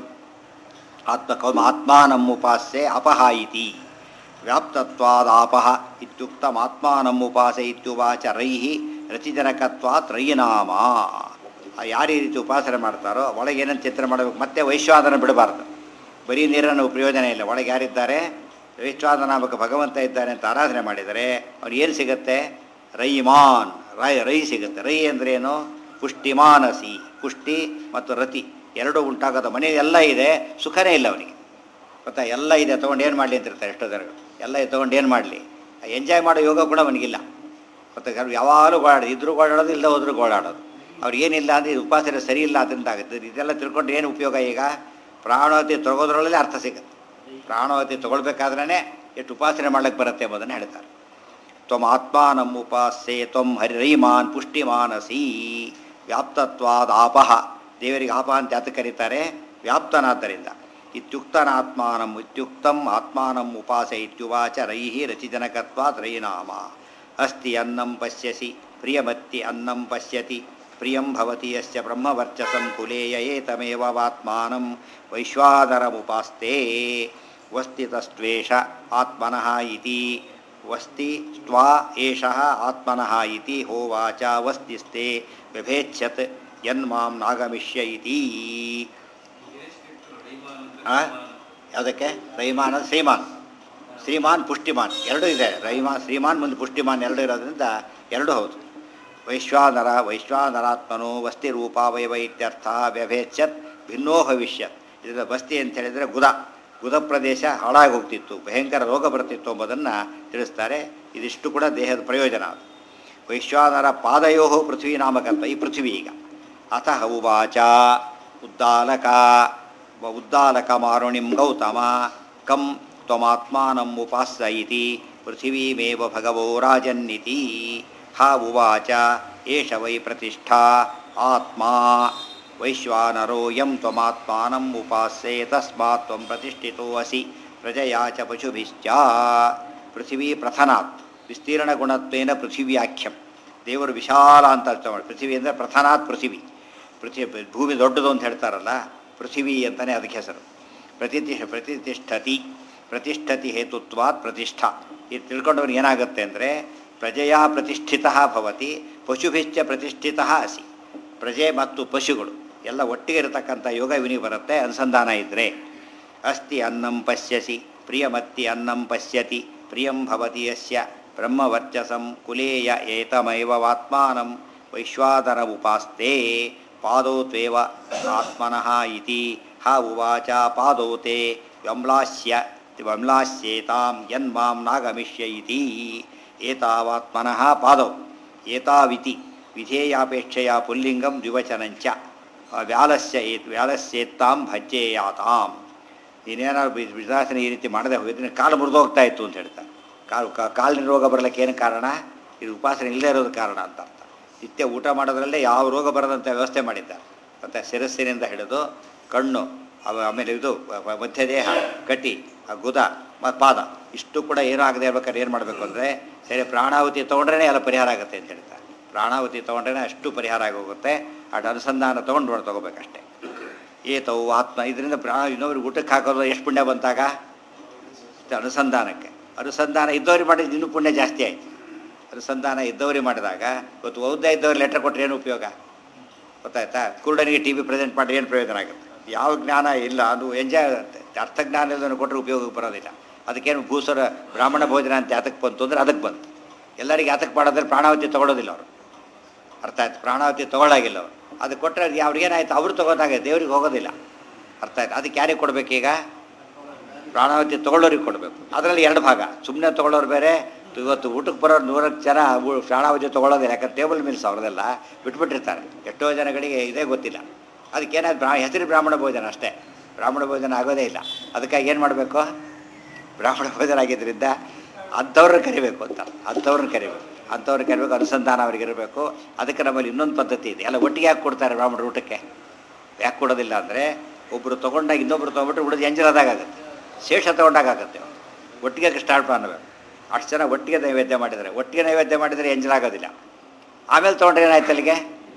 ಆತ್ಮಕೌಮ ಆತ್ಮಾನಮ್ಮುಪಾಸ್ಯೆ ಅಪಹ ಇತಿ ವ್ಯಾಪ್ತತ್ವಾದಾಪಹ ಇತ್ಯುಕ್ತಮಾತ್ಮಾನಮ್ಮುಪಾಸ ಇತ್ಯುವಾಚ ರೈಹಿ ರತಿಜನಕತ್ವಾತ್ ರೈನಾಮ ಯಾರು ಈ ರೀತಿ ಉಪಾಸನೆ ಮಾಡ್ತಾರೋ ಒಳಗೆ ಏನಂತ ಚಿತ್ರ ಮಾಡಬೇಕು ಮತ್ತೆ ವೈಶ್ವಾದನ ಬಿಡಬಾರ್ದು ಬರೀ ನೀರನ್ನು ಪ್ರಯೋಜನ ಇಲ್ಲ ಒಳಗೆ ಯಾರಿದ್ದಾರೆ ವೈಶ್ವಾದನಾಮಕ ಭಗವಂತ ಇದ್ದಾನೆ ಅಂತ ಆರಾಧನೆ ಮಾಡಿದರೆ ಅವ್ರು ಏನು ಸಿಗುತ್ತೆ ರೈಮಾನ್ ರೈ ರೈ ಸಿಗುತ್ತೆ ರೈ ಅಂದ್ರೇನು ಪುಷ್ಟಿಮಾನಸಿ ಪುಷ್ಟಿ ಮತ್ತು ರತಿ ಎರಡೂ ಉಂಟಾಗೋದು ಮನೆ ಎಲ್ಲ ಇದೆ ಸುಖನೇ ಇಲ್ಲ ಅವನಿಗೆ ಗೊತ್ತಾ ಎಲ್ಲ ಇದೆ ತೊಗೊಂಡು ಏನು ಮಾಡಲಿ ಅಂತಿರ್ತಾರೆ ಎಷ್ಟೋ ಜನಗಳು ಎಲ್ಲ ತೊಗೊಂಡು ಏನು ಮಾಡಲಿ ಎಂಜಾಯ್ ಮಾಡೋ ಯೋಗ ಕೂಡ ಅವನಿಗಿಲ್ಲ ಮತ್ತು ಯಾವಾಗಲೂ ಗೋಳಾಡೋದು ಇದ್ರೂ ಗೋಳಾಡೋದು ಇಲ್ಲ ಹೋದ್ರೂ ಗೋಳಾಡೋದು ಅವ್ರು ಏನಿಲ್ಲ ಅಂದರೆ ಇದು ಉಪಾಸನೆ ಸರಿ ಇಲ್ಲ ಅದರಿಂದ ಆಗುತ್ತೆ ಇದೆಲ್ಲ ತಿಳ್ಕೊಂಡು ಏನು ಉಪಯೋಗ ಈಗ ಪ್ರಾಣವತಿ ತಗೋದ್ರೊಳಗೆ ಅರ್ಥ ಸಿಗುತ್ತೆ ಪ್ರಾಣವತಿ ತೊಗೊಳ್ಬೇಕಾದ್ರೇ ಎಷ್ಟು ಉಪಾಸನೆ ಮಾಡ್ಲಿಕ್ಕೆ ಬರುತ್ತೆ ಎಂಬುದನ್ನು ಹೇಳ್ತಾರೆ ತ್ವಮ್ ಆತ್ಮಾನಂ ಉಪಾಸ್ಯೆ ತ್ವಂ ಹರಿರೈಮಾನ್ ಪುಷ್ಟಿಮಾನಸಿ ವ್ಯಾಪ್ತತ್ವಾದ ಆಪಹ ದೇವರಿಗೆ ಆಪ ಅಂತ ಯಾತ ಕರೀತಾರೆ ವ್ಯಾಪ್ತನಾದ್ದರಿಂದ ಇತ್ಯುಕ್ತನಾತ್ಮಾನಂ ಇತ್ಯುಕ್ತಂ ಆತ್ಮಾನಂ ಉಪಾಸ ಇತ್ಯುವಾಚ ರೈಹಿ ರಚಿಜನಕತ್ವಾತ್ ರೈನಾಮ ಅಸ್ತಿ ಅನ್ನಂ ಪಶ್ಯಸಿ ಪ್ರಿಯಮತ್ತಿ ಅನ್ನಂ ಪಶ್ಯತಿ ಪ್ರಿಯಂ ಭವತಿ ಯಶ್ಚ ಬ್ರಹ್ಮವರ್ಚಸಂ ಕುಲೇಯ ಏತಮೇವ ವಾತ್ಮಾನಂ ವೈಶ್ವಾನರಮುಪಾಸ್ತೆ ವಸ್ತಿತಸ್ತ್ವೇಷ ಆತ್ಮನಃ ಇತಿ ವಸ್ತಿ ಸ್ವಾ ಏಷಃ ಆತ್ಮನಃ ಇತಿ ಹೋವಾಚ ವಸ್ತಿಸ್ತೆ ವ್ಯಭೇಚ್ಯತ್ ಯನ್ಮಾಂ ನಾಗಮಿಷ್ಯ ಇತಿ ಆ? ಯಾವುದಕ್ಕೆ ರೈಮಾನ್ ಅಂದ್ರೆ ಶ್ರೀಮಾನ್ ಶ್ರೀಮಾನ್ ಪುಷ್ಟಿಮಾನ್ ಎರಡೂ ಇದೆ ರೈಮಾನ್ ಶ್ರೀಮಾನ್ ಮುಂದೆ ಪುಷ್ಟಿಮಾನ್ ಎರಡೂ ಇರೋದ್ರಿಂದ ಎರಡೂ ಹೌದು ವೈಶ್ವಾನರ ವೈಶ್ವಾನರಾತ್ಮನೋ ವಸ್ತಿ ರೂಪಾವಯವ ಇತ್ಯರ್ಥ ವ್ಯಭೇಚ್ಯತ್ ಭಿನ್ನೋ ಭವಿಷ್ಯತ್ ಇದರ ಬಸ್ತಿ ಅಂತ ಹೇಳಿದರೆ ಗುದ ಗುದ ಪ್ರದೇಶ ಹಾಳಾಗಿ ಹೋಗ್ತಿತ್ತು ಭಯಂಕರ ರೋಗ ಬರ್ತಿತ್ತು ಎಂಬುದನ್ನು ತಿಳಿಸ್ತಾರೆ ಇದಿಷ್ಟು ಕೂಡ ದೇಹದ ಪ್ರಯೋಜನ ಅದು ವೈಶ್ವಾನರ ಪಾದಯೋ ಪೃಥ್ವಿ ನಾಮಕತ್ವ ಈ ಪೃಥ್ವಿ ಈಗ ಅಥ ಉವಾಚ ಉದ್ದಾಲಕ ಉದ್ದಾಲಕ ಮಾರುಣಿಂ ಗೌತಮ ಕಂ ತ್ವಮಾತ್ಮಾನಂ ಉಪಾಸ್ಯ ಇತಿ ಪೃಥಿವೀಮೇವ ಭಗವೋ ರಾಜನ್ನಿತಿ ಹಾ ಉವಾಚ ಏಷ ವೈ ಪ್ರತಿಷ್ಠಾ ಆತ್ಮ ವೈಶ್ವಾನರೋ ಯಂ ತ್ವಮಾತ್ಮಾನಂ ಉಪಾಸ್ಯೆ ತಸ್ಮಾತ್ ತ್ವಂ ಪ್ರತಿಷ್ಠಿತೋ ಅಸಿ ಪ್ರಜಯಾ ಚ ಪಶುಭಿಶ್ಚ ಪೃಥಿವೀ ಪ್ರಥನಾತ್ ವಿಸ್ತೀರ್ಣ ಗುಣತ್ವೇನ ಪೃಥಿವ್ಯಾಖ್ಯಂ ದೇವರು ವಿಶಾಲ ಅಂತ ಅರ್ಥ ಮಾಡಿ ಪೃಥಿವಿ ಅಂದರೆ ಪ್ರಥನಾತ್ ಪೃಥಿವಿ ಪೃಥ್ವಿ ಭೂಮಿ ದೊಡ್ಡದು ಅಂತ ಹೇಳ್ತಾರಲ್ಲ ಪೃಥಿವಿ ಅಂತಲೇ ಅದಕ್ಕೆ ಹೆಸರು ಪ್ರತಿತಿ ಪ್ರತಿಷ್ಠತಿ ಪ್ರತಿಷ್ಠತಿ ಹೇತುತ್ವಾತ್ ಪ್ರತಿಷ್ಠಾ ಇದು ತಿಳ್ಕೊಂಡವ್ರಿಗೆ ಏನಾಗುತ್ತೆ ಅಂದರೆ ಪ್ರಜೆಯ ಪ್ರತಿಷ್ಠಿತ ಭವತಿ ಪಶುಭಿಶ್ಚ ಪ್ರತಿಷ್ಠಿತ ಅಸಿ ಪ್ರಜೆ ಮತ್ತು ಪಶುಗಳು ಎಲ್ಲ ಒಟ್ಟಿಗೆ ಇರತಕ್ಕಂಥ ಯೋಗ ಇವನಿಗೆ ಬರುತ್ತೆ ಅನುಸಂಧಾನ ಇದ್ದರೆ ಅಸ್ತಿ ಅನ್ನಂ ಪಶ್ಯಸಿ ಪ್ರಿಯಮತ್ತಿ ಅನ್ನಂ ಪಶ್ಯತಿ ಪ್ರಿಯಂ ಭವತಿ ಯಸ್ಯ ಬ್ರಹ್ಮವರ್ಚಸಂ ಕುಲೇಯ ಏತಮೈವ ವಾತ್ಮಾನಂ ವೈಶ್ವಾದರಮುಪಾಸ್ತೆ ಪಾದೋ ತ್ವೇವ ಆತ್ಮನಃ ಇತಿ ಹ ಉವಾಚ ಪಾದೋ ತೇ ವ್ಯಮ್ಲಾಸ್ಯ ವ್ಯಮ್ಲಾಸ್ಯೇತಾಂ ಯನ್ಮಾಂ ನಾಗಮಿಷ್ಯ ಇತಿ ಏತಾವಾತ್ಮನಃ ಪಾದೌ ಏತಾವಿತಿ ವಿಧೇಯಾಪೇಕ್ಷೆಯ ಪುಲ್ಲಿಂಗಂ ದ್ವಿವಚನಂಚ ವ್ಯಾಲಸ್ಯ ಏತ್ ವ್ಯಾಲಸ್ಯೇತ್ತಾಂ ಭಜ್ಯೇಯಾತಾಂ ನೀನೇನಾದ್ರು ವಿಧಾಸನ ಈ ರೀತಿ ಮಾಡದೆ ಹೋಗಿದ್ರೆ ಕಾಲು ಮುರಿದೋಗ್ತಾ ಇತ್ತು ಅಂತ ಹೇಳ್ತಾರೆ ಕಾಲು ಕಾ- ಕಾಲಿನ ರೋಗ ಬರಲಿಕ್ಕೆ ಏನು ಕಾರಣ ಇದು ಉಪಾಸನೆ ಇಲ್ಲದೇ ಇರೋದು ಕಾರಣ ಅಂತ ಅರ್ಥ ನಿತ್ಯ ಊಟ ಮಾಡೋದ್ರಲ್ಲೇ ಯಾವ ರೋಗ ಬರದಂಥ ವ್ಯವಸ್ಥೆ ಮಾಡಿದ್ದಾರೆ ಮತ್ತು ಶಿರಸ್ಸಿನಿಂದ ಹಿಡಿದು ಕಣ್ಣು ಅವ- ಆಮೇಲೆ ಇದು ಮ- ಮಧ್ಯ ದೇಹ ಕಟಿ ಆ ಗುದ ಮತ್ತು ಪಾದ ಇಷ್ಟು ಕೂಡ ಏನೂ ಆಗದೆ ಇರ್ಬೇಕಾದ್ರೆ ಏನು ಮಾಡಬೇಕು ಅಂದರೆ ಸರಿ ಪ್ರಾಣಾಹುತಿ ತೊಗೊಂಡ್ರೇ ಎಲ್ಲ ಪರಿಹಾರ ಆಗುತ್ತೆ ಅಂತ ಹೇಳ್ತಾರೆ ಪ್ರಾಣಾಹುತಿ ತೊಗೊಂಡ್ರೇ ಅಷ್ಟು ಪರಿಹಾರ ಆಗಿ ಹೋಗುತ್ತೆ ಅಷ್ಟು ಅನುಸಂಧಾನ ತೊಗೊಂಡು ನೋಡಿ ತೊಗೋಬೇಕಷ್ಟೇ ಏತವು ಆತ್ಮ ಇದರಿಂದ ಪ್ರಾಣ ಇನ್ನೊಬ್ರಿಗೆ ಊಟಕ್ಕೆ ಹಾಕೋದು ಎಷ್ಟು ಪುಣ್ಯ ಬಂತಾಗ ಇಷ್ಟು ಅನುಸಂಧಾನಕ್ಕೆ ಅನುಸಂಧಾನ ಇದ್ದವ್ರಿಗೆ ಮಾಡಿದ ಇನ್ನೂ ಪುಣ್ಯ ಜಾಸ್ತಿ ಆಯಿತು ಅನುಸಂಧಾನ ಇದ್ದವ್ರಿಗೆ ಮಾಡಿದಾಗ ಇವತ್ತು ಓದ್ತಾ ಇದ್ದವ್ರು ಲೆಟ್ರ್ ಕೊಟ್ಟರೆ ಏನು ಉಪಯೋಗ ಗೊತ್ತಾಯ್ತಾ ಕುರುಡನಿಗೆ ಟಿ ವಿ ಪ್ರೆಸೆಂಟ್ ಮಾಡಿ ಏನು ಪ್ರಯೋಜನ ಆಗುತ್ತೆ ಯಾವ ಜ್ಞಾನ ಇಲ್ಲ ಅದು ಎಂಜಾಯ್ ಆಗುತ್ತೆ ಅರ್ಥ ಜ್ಞಾನ ಇಲ್ಲದನ್ನು ಕೊಟ್ಟರೆ ಉಪಯೋಗಕ್ಕೆ ಬರೋದಿಲ್ಲ ಅದಕ್ಕೇನು ಭೂಸರ ಬ್ರಾಹ್ಮಣ ಭೋಜನ ಅಂತ ಯಾತಕ್ಕೆ ಬಂತು ಅಂದರೆ ಅದಕ್ಕೆ ಬಂತು ಎಲ್ಲರಿಗೆ ಯಾತಕ್ಕೆ ಮಾಡೋದ್ರೆ ಪ್ರಾಣಾವತಿ ತೊಗೊಳೋದಿಲ್ಲ ಅವರು ಅರ್ಥ ಆಯ್ತು ಪ್ರಾಣಾವತಿ ತೊಗೊಳಾಗಿಲ್ಲ ಅವರು ಅದು ಕೊಟ್ಟರೆ ಅದು ಅವ್ರಿಗೇನಾಯ್ತು ಅವ್ರು ತೊಗೋದಾಗ ದೇವ್ರಿಗೆ ಹೋಗೋದಿಲ್ಲ ಅರ್ಥ ಆಯ್ತು ಅದಕ್ಕೆ ಯಾರಿಗೆ ಕೊಡಬೇಕೀಗ ಪ್ರಾಣಾವತಿ ತೊಗೊಳ್ಳೋರಿಗೆ ಕೊಡಬೇಕು ಅದರಲ್ಲಿ ಎರಡು ಭಾಗ ಸುಮ್ಮನೆ ತೊಗೊಳ್ಳೋರು ಬೇರೆ ಇವತ್ತು ಊಟಕ್ಕೆ ಬರೋರು ನೂರಕ್ಕೆ ಜನ ಊ- ಪ್ರಾಣಾವತಿ ತೊಗೊಳ್ಳೋದಿಲ್ಲ ಯಾಕಂದ್ರೆ ಟೇಬಲ್ ಮಿಲ್ಸ್ ಅವ್ರದೆಲ್ಲ ಬಿಟ್ಬಿಟ್ಟಿರ್ತಾರೆ ಎಷ್ಟೋ ಜನಗಳಿಗೆ ಇದೇ ಗೊತ್ತಿಲ್ಲ ಅದಕ್ಕೇನಾದ್ರು ಬ್ರಾ ಹೆಸರು ಬ್ರಾಹ್ಮಣ ಭೋಜನ ಅಷ್ಟೇ ಬ್ರಾಹ್ಮಣ ಭೋಜನ ಆಗೋದೇ ಇಲ್ಲ ಅದಕ್ಕಾಗಿ ಏನು ಮಾಡಬೇಕು ಬ್ರಾಹ್ಮಣ ಭೋಜನ ಆಗಿದ್ದರಿಂದ ಅಂಥವ್ರನ್ನ ಕರಿಬೇಕು ಅಂತ ಅಂಥವ್ರನ್ನ ಕರಿಬೇಕು ಅಂಥವ್ರನ್ನ ಕರಿಬೇಕು ಅನುಸಂಧಾನ ಅವ್ರಿಗೆ ಇರಬೇಕು ಅದಕ್ಕೆ ನಮ್ಮಲ್ಲಿ ಇನ್ನೊಂದು ಪದ್ಧತಿ ಇದೆ ಎಲ್ಲ ಒಟ್ಟಿಗೆ ಯಾಕೆ ಕೊಡ್ತಾರೆ ಬ್ರಾಹ್ಮಣರು ಊಟಕ್ಕೆ ಯಾಕೆ ಕೊಡೋದಿಲ್ಲ ಅಂದರೆ ಒಬ್ಬರು ತೊಗೊಂಡಾಗ ಇನ್ನೊಬ್ರು ತೊಗೊಂಬಿಟ್ಟು ಉಳಿದು ಎಂಜಲದಾಗ ಆಗುತ್ತೆ ಶೇಷ ತೊಗೊಂಡಾಗ ಆಗುತ್ತೆ ಒಟ್ಟಿಗೆ ಸ್ಟಾರ್ಟ್ ಮಾಡಬೇಕು ಅಷ್ಟು ಜನ ಒಟ್ಟಿಗೆ ನೈವೇದ್ಯ ಮಾಡಿದರೆ ಒಟ್ಟಿಗೆ ನೈವೇದ್ಯ ಮಾಡಿದರೆ ಎಂಜಲಾಗೋದಿಲ್ಲ ಆಮೇಲೆ ತೊಗೊಂಡ್ರೆ ಏನಾಯ್ತು ಅಲ್ಲಿಗೆ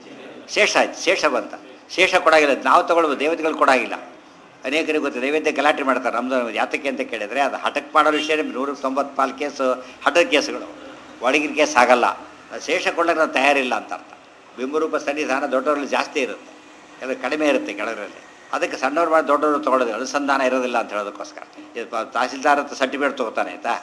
ಶೇಷ ಆಯ್ತು ಶೇಷ ಬಂತ ಶೇಷ ಕೊಡಾಗಿಲ್ಲ ನಾವು ತೊಗೊಳ್ಬೋದು ದೇವತೆಗಳು ಕೊಡಾಗಿಲ್ಲ ಅನೇಕರಿಗೆ ಗೊತ್ತು ನೈವೇದ್ಯ ಗಲಾಟೆ ಮಾಡ್ತಾರೆ ನಮ್ಮದು ಯಾತಕ್ಕೆ ಅಂತ ಕೇಳಿದರೆ ಅದು ಹಠಕ್ಕೆ ಮಾಡೋ ವಿಷಯ ನೂರಕ್ಕೆ ತೊಂಬತ್ತು ಪಾಲು ಕೇಸು ಹಠದ ಕೇಸುಗಳು ಒಳಗಿನ ಕೇಸ್ ಆಗಲ್ಲ ಅದು ಶೇಷ ಕೊಡೋಕೆ ನಾವು ತಯಾರಿಲ್ಲ ಅಂತ ಅರ್ಥ ಬಿಂಬರೂಪ ಸನ್ನಿಧಾನ ದೊಡ್ಡವರಲ್ಲಿ ಜಾಸ್ತಿ ಇರುತ್ತೆ ಎಲ್ಲ ಕಡಿಮೆ ಇರುತ್ತೆ ಕೆಳಗರಲ್ಲಿ ಅದಕ್ಕೆ ಸಣ್ಣವ್ರು ಮಾಡಿ ದೊಡ್ಡವರು ತೊಗೊಳೋದು ಅನುಸಂಧಾನ ಇರೋದಿಲ್ಲ ಅಂತ ಹೇಳೋದಕ್ಕೋಸ್ಕರ ಇದು ಪ- ತಹಸೀಲ್ದಾರ್ ಅಂತ ಸರ್ಟಿಫಿಕೇಟ್ ತೊಗೋತಾನೆ ಆಯಿತಾ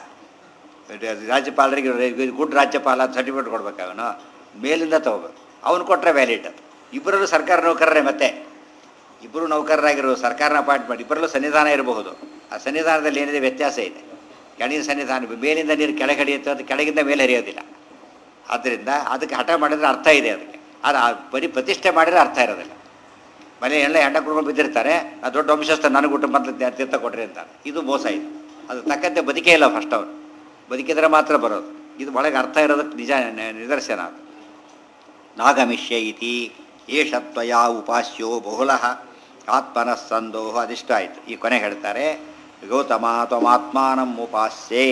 ರಾಜ್ಯಪಾಲರಿಗೆ ಇದು ಗುಡ್ ರಾಜ್ಯಪಾಲ ಅಂತ ಸರ್ಟಿಫಿಕೇಟ್ ಕೊಡ್ಬೇಕು ಅವನು ಮೇಲಿಂದ ತೊಗೋಬೇಕು ಅವನು ಕೊಟ್ಟರೆ ವ್ಯಾಲಿಡ್ ಅದು ಇಬ್ಬರಲ್ಲೂ ಸರ್ಕಾರ ನೌಕರರೇ ಮತ್ತೆ ಇಬ್ಬರು ನೌಕರರಾಗಿರೋ ಸರ್ಕಾರನ ಅಪಾಯಿಂಟ್ ಮಾಡಿ ಇಬ್ಬರಲ್ಲೂ ಸನ್ನಿಧಾನ ಇರಬಹುದು ಆ ಸನ್ನಿಧಾನದಲ್ಲಿ ಏನಿದೆ ವ್ಯತ್ಯಾಸ ಇದೆ ಕೆಳಗಿನ ಸನ್ನಿಧಾನ ಮೇಲಿಂದ ನೀರು ಕೆಳಗೆ ಹರಿಯುತ್ತೆ ಅದು ಕೆಳಗಿಂದ ಮೇಲೆ ಹರಿಯೋದಿಲ್ಲ ಆದ್ದರಿಂದ ಅದಕ್ಕೆ ಹಠ ಮಾಡಿದ್ರೆ ಅರ್ಥ ಇದೆ ಅದಕ್ಕೆ ಆದರೆ ಆ ಬರೀ ಪ್ರತಿಷ್ಠೆ ಮಾಡಿದ್ರೆ ಅರ್ಥ ಇರೋದಿಲ್ಲ ಮನೆ ಎಲ್ಲ ಹೆಂಡ ಕುಡ್ಕೊಂಡು ಬಿದ್ದಿರ್ತಾರೆ ಆ ದೊಡ್ಡ ವಂಶಸ್ಥ ನನಗೆ ಊಟ ಮೊದಲು ತೀರ್ಥ ಕೊಡ್ರಿ ಅಂತಾರೆ ಇದು ಮೋಸ ಇದು ಅದು ತಕ್ಕಂತೆ ಬದುಕೇ ಇಲ್ಲ ಫಸ್ಟ್ ಅವರು ಬದುಕಿದ್ರೆ ಮಾತ್ರ ಬರೋದು ಇದು ಒಳಗೆ ಅರ್ಥ ಇರೋದಕ್ಕೆ ನಿಜ ನ- ನಿದರ್ಶನ ಅದು ನಾಗಮಿಷ್ಯ ಇತಿ ಏಷ ತ್ವಯಾ ಉಪಾಸ್ಯೋ ಬಹುಲಃ ಆತ್ಮನಃ ಸಂದೋಹ ಅದಿಷ್ಟ ಆಯಿತು ಈ ಕೊನೆ ಹೇಳ್ತಾರೆ ಗೌತಮ ತ್ವಮಾತ್ಮಾನಂ ಉಪಾಸ್ಯೇ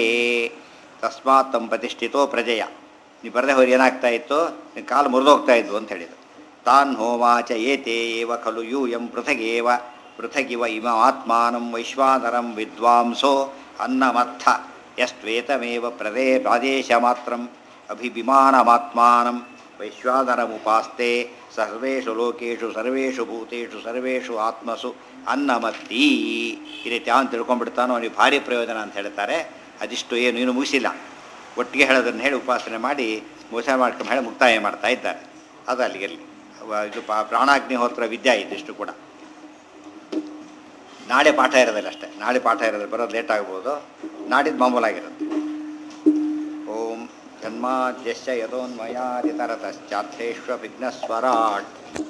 ತಸ್ಮಾತ್ ತಮ್ಮ ಪ್ರತಿಷ್ಠಿತೋ ಪ್ರಜೆಯ ನೀವು ಬರದೆ ಹೋಗಿ ಏನಾಗ್ತಾ ಇತ್ತು ನಿನ್ನ ಕಾಲು ಮುರಿದೋಗ್ತಾ ಇದ್ವು ಅಂತ ಹೇಳಿದರು ತಾನ್ ಹೋಮಾಚ ಏತೆ ಏವ ಖಲು ಯೂಯಂ ಪೃಥಗೇವ ಪೃಥಗಿವ ಇಮ ಆತ್ಮಾನಂ ವೈಶ್ವಾನರಂ ವಿದ್ವಾಂಸೋ ಅನ್ನಮರ್ಥ ಯಸ್ತ್ವೇತಮೇವ ಪ್ರದೇ ಪ್ರಾದೇಶ ಮಾತ್ರಂ ಅಭಿಭಿಮಾನಮಾತ್ಮಾನಂ ವೈಶ್ವಾನರಮುಪಾಸ್ತೆ ಸರ್ವೇಷು ಲೋಕೇಶು ಸರ್ವೇಷು ಭೂತೇಷು ಸರ್ವೇಷು ಆತ್ಮಸು ಅನ್ನಮತ್ತಿ ಈ ರೀತಿ ಅವನು ತಿಳ್ಕೊಂಡ್ಬಿಡ್ತಾನೋ ಅವನಿಗೆ ಭಾರಿ ಪ್ರಯೋಜನ ಅಂತ ಹೇಳ್ತಾರೆ ಅದಿಷ್ಟು ಏನು ಇನ್ನೂ ಮುಗಿಸಿಲ್ಲ ಒಟ್ಟಿಗೆ ಹೇಳೋದನ್ನು ಹೇಳಿ ಉಪಾಸನೆ ಮಾಡಿ ಮೋಸ ಮಾಡ್ಕೊಂಡು ಹೇಳಿ ಮುಕ್ತಾಯ ಮಾಡ್ತಾ ಇದ್ದಾರೆ ಅದು ಅಲ್ಲಿಗೆಲ್ಲಿ ಅವ- ಇದು ಪಾ ಪ್ರಾಣಾಗ್ನಿಹೋತ್ರ ವಿದ್ಯೆ ಇದಿಷ್ಟು ಕೂಡ ನಾಳೆ ಪಾಠ ಇರೋದಿಲ್ಲ ಅಷ್ಟೇ ನಾಳೆ ಪಾಠ ಇರೋದಿಲ್ಲ ಬರೋದು ಲೇಟ್ ಆಗ್ಬೋದು ನಾಡಿದ್ದು ಮಾಮೂಲಾಗಿರುತ್ತೆ ಓಂ ಜನ್ಮಾದ್ಯಶ್ಚ ಯದೋನ್ಮಯಾದಿತರತಶ್ಚಾರ್ಥೇಶ್ವ ವಿಘ್ನಸ್ವರಾಟ್